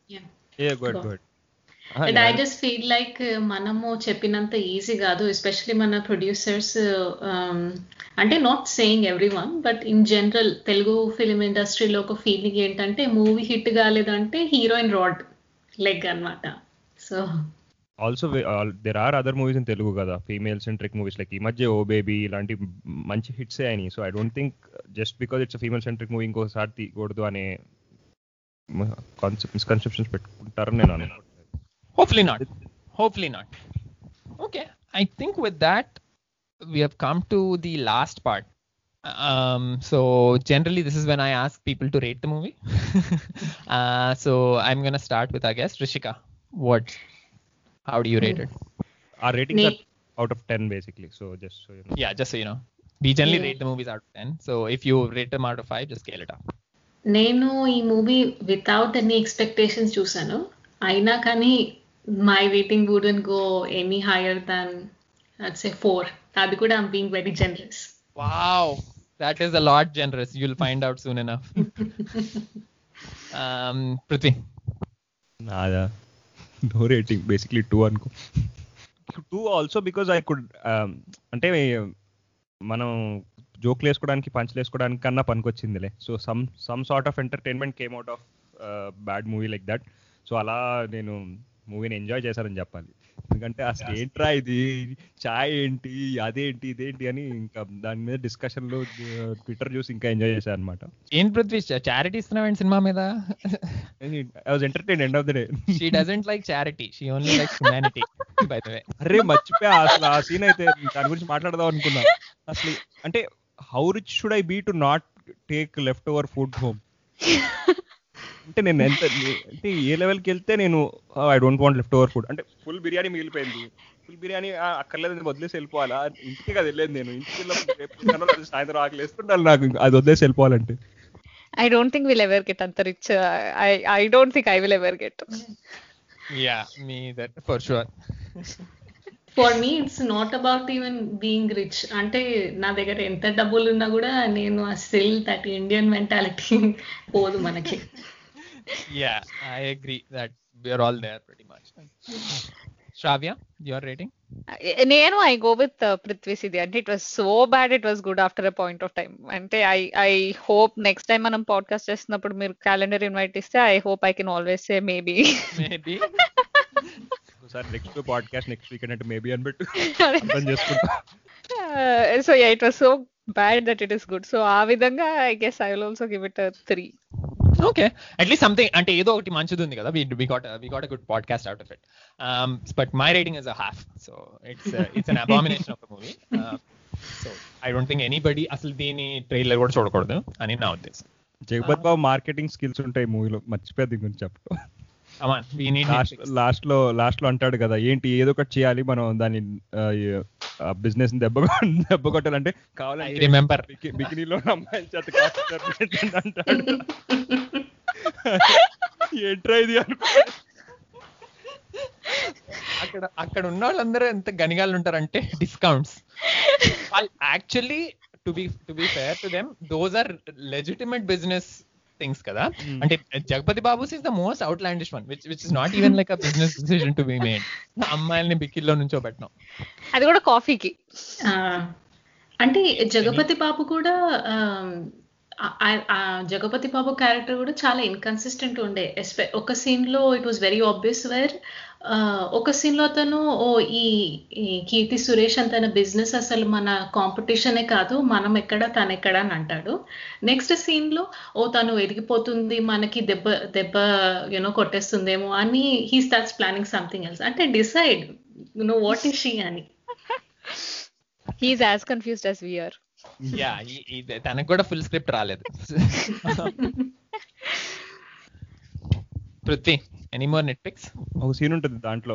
a good Go. Good and I just feel like మనము చెప్పినంత easy కాదు especially మన producers అంటే not saying everyone but in general Telugu film ఇండస్ట్రీలో ఒక feeling ఏంటంటే movie hit కాలేదంటే heroine rod leg అన్నమాట so also there are other movies in Telugu కదా ఫీమేల్ సెంట్రిక్ మూవీస్ లైక్ ఈ మధ్య ఓ బేబీ ఇలాంటి మంచి హిట్సే అయినాయి so I don't think just because it's female centric movie ఇంకోసారి తీయకూడదు అనే కాన్సెప్ట్ మిస్కన్సెప్షన్స్ పెట్టుకుంటారని నేను అనుకుంటున్నాను hopefully not hopefully not okay i think with that we have come to the last part um so generally this is when i ask people to rate the movie uh so i'm gonna start with our guest rishika what how do you rate it ఆ rating నే- out of ten basically so just so yeah just so you know we generally Yeah. rate the movies out of 10 so if you rate them out of 5 just scale it up నేను ఈ movie without any expectations చూసాను అయినా కానీ my rating wouldn't go any higher than it's a four అది కూడా I'm being very generous wow that is a lot generous you'll find out soon enough um prithvi నాదా no rating basically two అనుకో two also because I could అంటే మనం జోక్లు వేసుకోవడానికి పంచులు వేసుకోవడానికి కన్నా పనికొచ్చిందిలే so some some sort of entertainment came out of bad movie like that so అలా నేను మూవీని ఎంజాయ్ చేశానని చెప్పాలి ఎందుకంటే అసలు ఏంట్రా ఇది చాయ్ ఏంటి అదేంటి ఇదేంటి అని ఇంకా దాని మీద డిస్కషన్లు ట్విట్టర్ చూసి ఇంకా ఎంజాయ్ చేశాను అనమాట ఏం పృథ్వీ చారిటీ ఇస్తున్నావు సినిమా మీద I was entertain end of the day she doesn't like charity she only likes humanity by the way అరే మర్చిపోయా అసలు ఆ సీన్ అయితే దాని గురించి మాట్లాడదాం అనుకున్నా అసలు అంటే how rich should I be to not take left over food home అంటే నేను ఎంత అంటే ఏ లెవెల్కి వెళ్తే నేను I don't want left over food అంటే ఫుల్ బిర్యానీ మిగిలిపోయింది ఫుల్ బిర్యానీ ఆ, అక్కర్లేదు నేను వదిలేసి వెళ్ళిపోవాలా ఇంటికి కదా వెళ్ళలేదు నేను ఇంటికి వెళ్ళినప్పుడు రేపు తిన్నానో లేదా సాయంత్రం ఆకలి వేస్తుంటాను నాకు ఇంకా అది వదిలేసి వెళ్ళిపోవాలంటే I don't think will ever get అంత rich I I don't think I will ever get yeah me that for sure for me it's not about even being rich అంటే నా దగ్గర ఎంత డబ్బులు ఉన్నా కూడా నేను స్టిల్ దట్ ఇండియన్ మెంటాలిటీ పోదు మనకి Yeah, I agree that we're all there pretty much. Shravya, your rating? నేను ఐ గో విత్ పృథ్వీ సిది అంటే it was so bad it was good after a point of time అంటే I I hope next time మనం podcast చేస్తున్నప్పుడు మీరు calendar invite ఇస్తే I hope I can always say maybe Maybe. ఒకసారి next podcast next weekend అంటే maybe అని పెట్టు అర్థం చేసుకుంటా so yeah it was so bad that it is good so ఆ విధంగా I guess I will also give it three okay. At least something. అంటే ఏదో ఒకటి మంచిది ఉంది కదా. We we got a, we got a good podcast out of it. Um, but my rating is a half. So it's uh, it's an abomination of a movie. Um, so I don't think anybody అసలు దీని trailer కూడా చూడకూడదు అని నా ఉద్దేశం. జగపత్ బాబు marketing skills ఉంటాయి మూవీలో మర్చిపోయారు దీని గురించి చెప్పడం Come on, we need last Netflix. Last లో లాస్ట్ లో అంటాడు కదా ఏంటి ఏదో ఒకటి చేయాలి మనం దాన్ని బిజినెస్ దెబ్బ కొ- దెబ్బ కొట్టాలంటే I కావాలంటే remember. బికి- బికినీలో అమ్మాయిల చేత కాస్త పెట్టండి అంటాడు ఏంట్రా ఇది అనుకో అక్కడ అక్కడ ఉన్న వాళ్ళందరూ ఎంత గనిగాలు ఉంటారంటే డిస్కౌంట్స్ వాళ్ళు actually to be to be fair to them those are legitimate business things కదా అంటే Jagapathi Babu's is the most outlandish one which which is not even like a business decision to be made అమ్మాయిల్ని బికిల్లో నుంచో పెట్టినాం అది కూడా కాఫీకి ఆ, అంటే జగపతి బాబు కూడా ఆమ్, ఆ- ఆ- ఆ జగపతి బాబు క్యారెక్టర్ కూడా చాలా ఇన్కన్సిస్టెంట్ ఉండే ఎస్పె- ఒక సీన్ లో it was very obvious where ఒక సీన్ లో అతను ఓ ఈ ఈ కీర్తి సురేష్ అని తన బిజినెస్ అసలు మన కాంపిటీషనే కాదు మనం ఎక్కడ తను ఎక్కడ అని అంటాడు నెక్స్ట్ సీన్ లో ఓ తను ఎదిగిపోతుంది మనకి దెబ్బ దెబ్బ యూనో కొట్టేస్తుందేమో అని he starts planning something else అంటే decide you know what is she అని he is as confused as we are yeah తనకు కూడా ఫుల్ స్క్రిప్ట్ రాలేదు Prithvi any more nit picks ఒక సీన్ ఉంటుంది దాంట్లో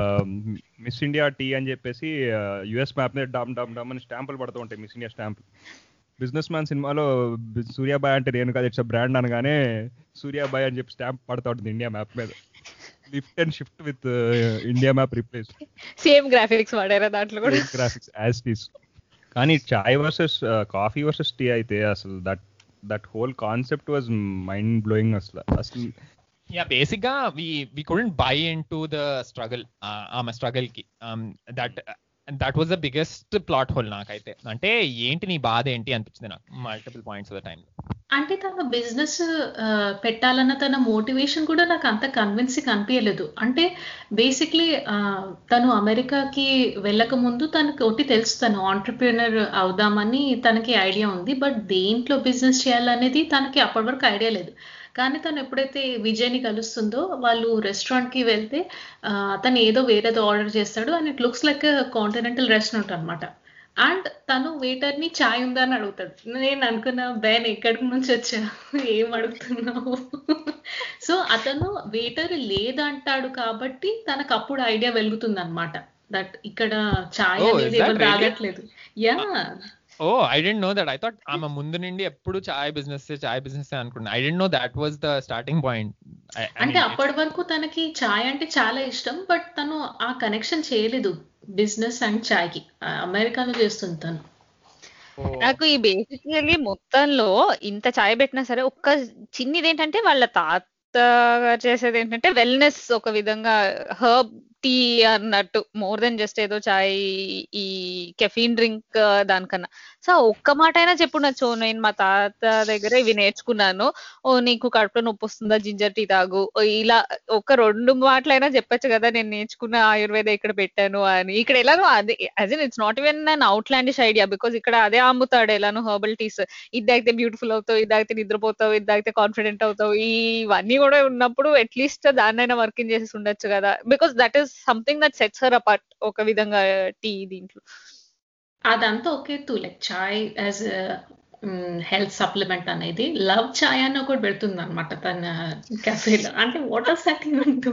మిస్ ఇండియా టీ అని చెప్పేసి యుఎస్ మ్యాప్ మీద డామ్ డామ్ డామ్ అని స్టాంపులు పడుతూ ఉంటాయి Miss India stamp businessman సినిమాలో బి- సూర్యాబాయ్ అంటే నేను కాదు ఇట్స్ బ్రాండ్ అనగానే సూర్యాబాయ్ అని చెప్పి స్టాంప్ పడుతూ ఉంటుంది ఇండియా మ్యాప్ మీద lift and shift with India map replace same graphics వాడారా దాంట్లో కూడా గ్రాఫిక్స్ యాజ్ టీస్ కానీ chai versus coffee versus tea అయితే అసలు that that whole concept was mind blowing అసలు అసలు యా బేసిక్ గా we we couldn't buy into the struggle ఆమె స్ట్రగల్ కి that that was the biggest plot hole నాకైతే అంటే ఏంటి నీ బాధ ఏంటి అనిపించింది నాకు multiple points of the time అంటే తన బిజినెస్ పెట్టాలన్న తన మోటివేషన్ కూడా నాకు అంత కన్విన్సింగ్ అనిపించలేదు అంటే బేసిక్లీ తను అమెరికాకి వెళ్ళక ముందు తనకి ఒకటి తెలుసు తను ఆంటర్ప్రినర్ అవుదామని తనకి ఐడియా ఉంది బట్ దేంట్లో బిజినెస్ చేయాలనేది తనకి అప్పటి వరకు ఐడియా లేదు కానీ తను ఎప్పుడైతే విజయ్ని కలుస్తుందో వాళ్ళు restaurant కి వెళ్తే ఆ, తను ఏదో వేరేదో ఆర్డర్ చేస్తాడు and it looks like continental restaurant అన్నమాట అండ్ తను వెయిటర్ ని చాయ్ ఉందా అని అడుగుతాడు నేను అనుకున్నా బేన్ ఎక్కడి నుంచి వచ్చా ఏం అడుగుతున్నావు సో అతను వెయిటర్ లేదంటాడు కాబట్టి తనకు అప్పుడు ఐడియా వెలుగుతుంది అనమాట దట్ ఇక్కడ చాయ్ Oh, is అనేది that ఎవరు really? తాగట్లేదు yeah oh I didn't know that I thought ఆమె ముందు నుండి ఎప్పుడు చాయ్ బిజినెస్ చాయ్ బిజినెస్ అనుకున్నా I didn't know that was the starting point అంటే అప్పటి వరకు తనకి చాయ్ అంటే చాలా ఇష్టం బట్ తను ఆ కనెక్షన్ చేయలేదు బిజినెస్ అండ్ చాయ్ కి ఆ, అమెరికాలో చేస్తుంది తను నాకు ఈ బేసికలీ మొత్తంలో ఇంత చాయ్ పెట్టినా సరే ఒక్క చిన్నది ఏంటంటే వాళ్ళ తాత గారు చేసేది ఏంటంటే వెల్నెస్ ఒక విధంగా హర్బ్ టీ అన్నట్టు మోర్ దెన్ జస్ట్ ఏదో చాయ్ ఈ కెఫీన్ డ్రింక్ దానికన్నా సో ఒక్క మాట అయినా చెప్పుండొచ్చు నేను మా తాత దగ్గర ఇవి నేర్చుకున్నాను ఓ నీకు కడుపులో నొప్పి వస్తుందా జింజర్ టీ తాగు ఓ ఇలా ఒక రెండు మాటలైనా చెప్పొచ్చు కదా నేను నేర్చుకున్న ఆయుర్వేద ఇక్కడ పెట్టాను అని ఇక్కడ ఎలానో అదే అదే it's not even an outlandish idea because ఇక్కడ అదే అమ్ముతాడు ఎలానో హర్బల్ టీస్ ఇది తాగితే బ్యూటిఫుల్ అవుతావు ఇది తాగితే నిద్రపోతావు ఇది తాగితే కాన్ఫిడెంట్ అవుతావు ఇవన్నీ కూడా ఉన్నప్పుడు అట్లీస్ట్ దాన్నైనా వర్కింగ్ చేసి ఉండొచ్చు కదా because that is something that sets her apart ఒక విధంగా టీ దీంట్లో అదంతా ఒకే తూ like chai as health supplement అనేది లవ్ చాయ్ అని ఒకటి పెడుతుంది అనమాట తన కెఫేలో అంటే వాటర్ సెటిల్మెంట్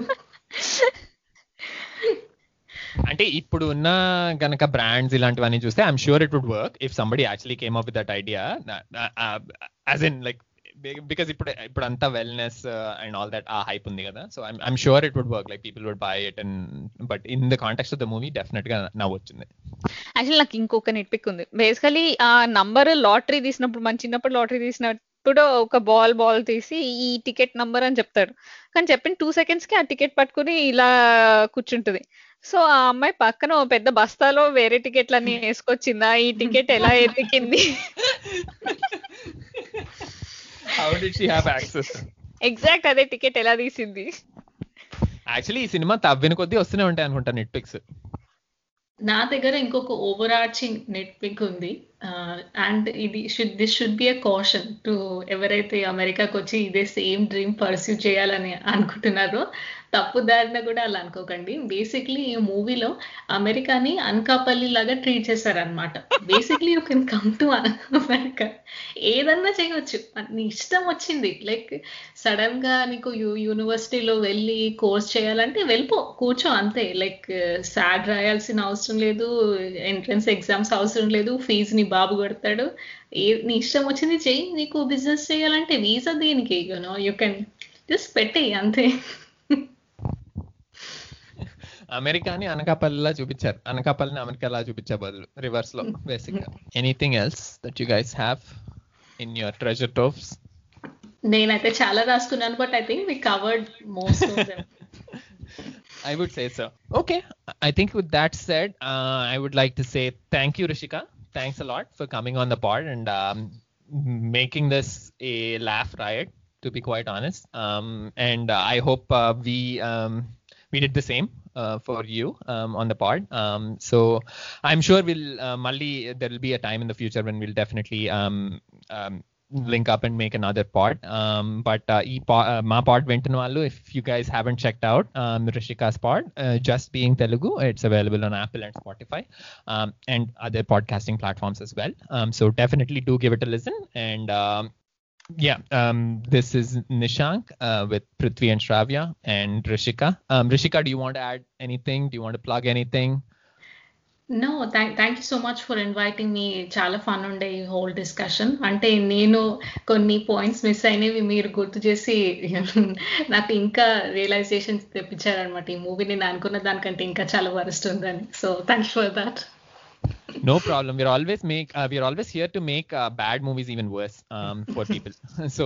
అంటే ఇప్పుడు ఉన్న గనక బ్రాండ్స్ ఇలాంటివన్నీ చూస్తే I'm sure it would work if somebody actually came up with that idea as in like because ఇప్పుడు ఇప్పుడు అంతా wellness and all that uh hype ఉంది కదా so I'm sure it would work like people would buy it and but in the context of the movie definite గా నవ్వు వచ్చింది actually నాకు ఇంకొక నెట్ పిక్ ఉంది బేసికలీ ఆ నంబర్ లాటరీ తీసినప్పుడు మన చిన్నప్పుడు లాటరీ తీసినప్పుడు ఒక బాల్ బాల్ తీసి ఈ టికెట్ నంబర్ అని చెప్తాడు కానీ చెప్పిన టూ సెకండ్స్ కి ఆ టికెట్ పట్టుకుని ఇలా కూర్చుంటది సో ఆ అమ్మాయి పక్కన ఓ పెద్ద బస్తాలో వేరే టికెట్లన్నీ వేసుకొచ్చిందా ఈ టికెట్ ఎలా ఎతికింది how did she have access exact అదే టికెట్ ఎలా తీసింది యాక్చువల్లీ ఈ సినిమా తవ్విన కొద్దీ వస్తూనే ఉంటాయి అనుకుంటా నెట్ పిక్స్ నా దగ్గర ఇంకొక ఓవర్ ఆర్చింగ్ నెట్ పిక్ ఉంది అండ్ ఇది should this should be a caution to ఎవరైతే అమెరికాకి వచ్చి ఇదే సేమ్ డ్రీమ్ పర్సూ చేయాలని అనుకుంటున్నారో తప్పు దారిన కూడా అలా అనుకోకండి బేసిక్లీ ఈ మూవీలో అమెరికాని అనకాపల్లి లాగా ట్రీట్ చేశారనమాట basically you can come to America ఏదన్నా చేయవచ్చు నీ ఇష్టం వచ్చింది లైక్ సడన్ గా నీకు యూనివర్సిటీలో వెళ్ళి కోర్స్ చేయాలంటే వెళ్ళిపో కూర్చో అంతే లైక్ సాడ్ రాయాల్సిన అవసరం లేదు ఎంట్రన్స్ ఎగ్జామ్స్ అవసరం లేదు ఫీజు నీ బాబు కడతాడు ఏ నీ ఇష్టం వచ్చింది చెయ్యి నీకు బిజినెస్ చేయాలంటే వీసా దేనికి యూనో యూ కెన్ జస్ట్ పెట్టేయి అంతే అమెరికాని అనకాపల్లిలా చూపించారు అనకాపల్లిని అమెరికాలా చూపించే బదులు రివర్స్ లో బేసిక్ గా anything else that you guys have in your treasure troves నేనైతే చాలా రాసుకున్నాను but I think we covered most of them I would say so. Okay. I think with that said, uh, I would like to say thank you, Rishika. Thanks a lot for coming on the pod and um, making this a laugh riot, to be quite honest. Um, and uh, I hope uh, we um, we did the same uh, for you um, on the pod. Um, so I'm sure we'll, uh, Malli, there will be a time in the future when we'll definitely um, um, link up and make another pod. Um, but uh, e pod, uh, మా pod వింటున్న వాళ్ళు if you guys haven't checked out um, Rishika's pod, uh, just being Telugu, it's available on Apple and Spotify um, and other podcasting platforms as well. Um, so definitely do give it a listen. And um, yeah, um, this is Nishank uh, with Prithvi and Shravya and Rishika. Um, Rishika, do you want to add anything? Do you want to plug anything? No thank thank you so much for inviting me చాలా fun ఉండే ఈ whole discussion అంటే నేను కొన్ని points miss అయినవి మీరు గుర్తు చేసి నాకు ఇంకా రియలైజేషన్ తెప్పించారనమాట ఈ మూవీ నేను అనుకున్న దానికంటే ఇంకా చాలా వరస్ట్ ఉందని so thank you for that no problem we're always make uh, we're always here to make uh, bad movies even worse um, for people so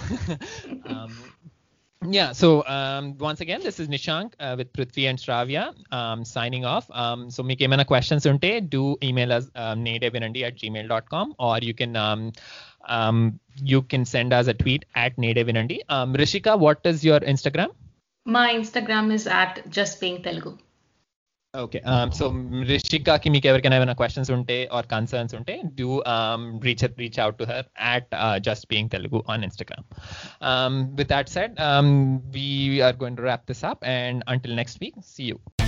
um, yeah so um, once again this is nishank uh, with prithvi and shravya um, signing off um, so మీకు ఏమైనా questions ఉంటే do email us um, nativevinandi at gmail.com or you can um, um, you can send us a tweet at nativevinandi um, rishika what is your instagram మా Instagram is at just being Telugu okay so రిషికాకి మీకు ఎవరికైనా ఏమైనా questions ఉంటే or concerns ఉంటే do reach reach out to her at just being Telugu on Instagram with that said we are going to wrap this up and until next week see you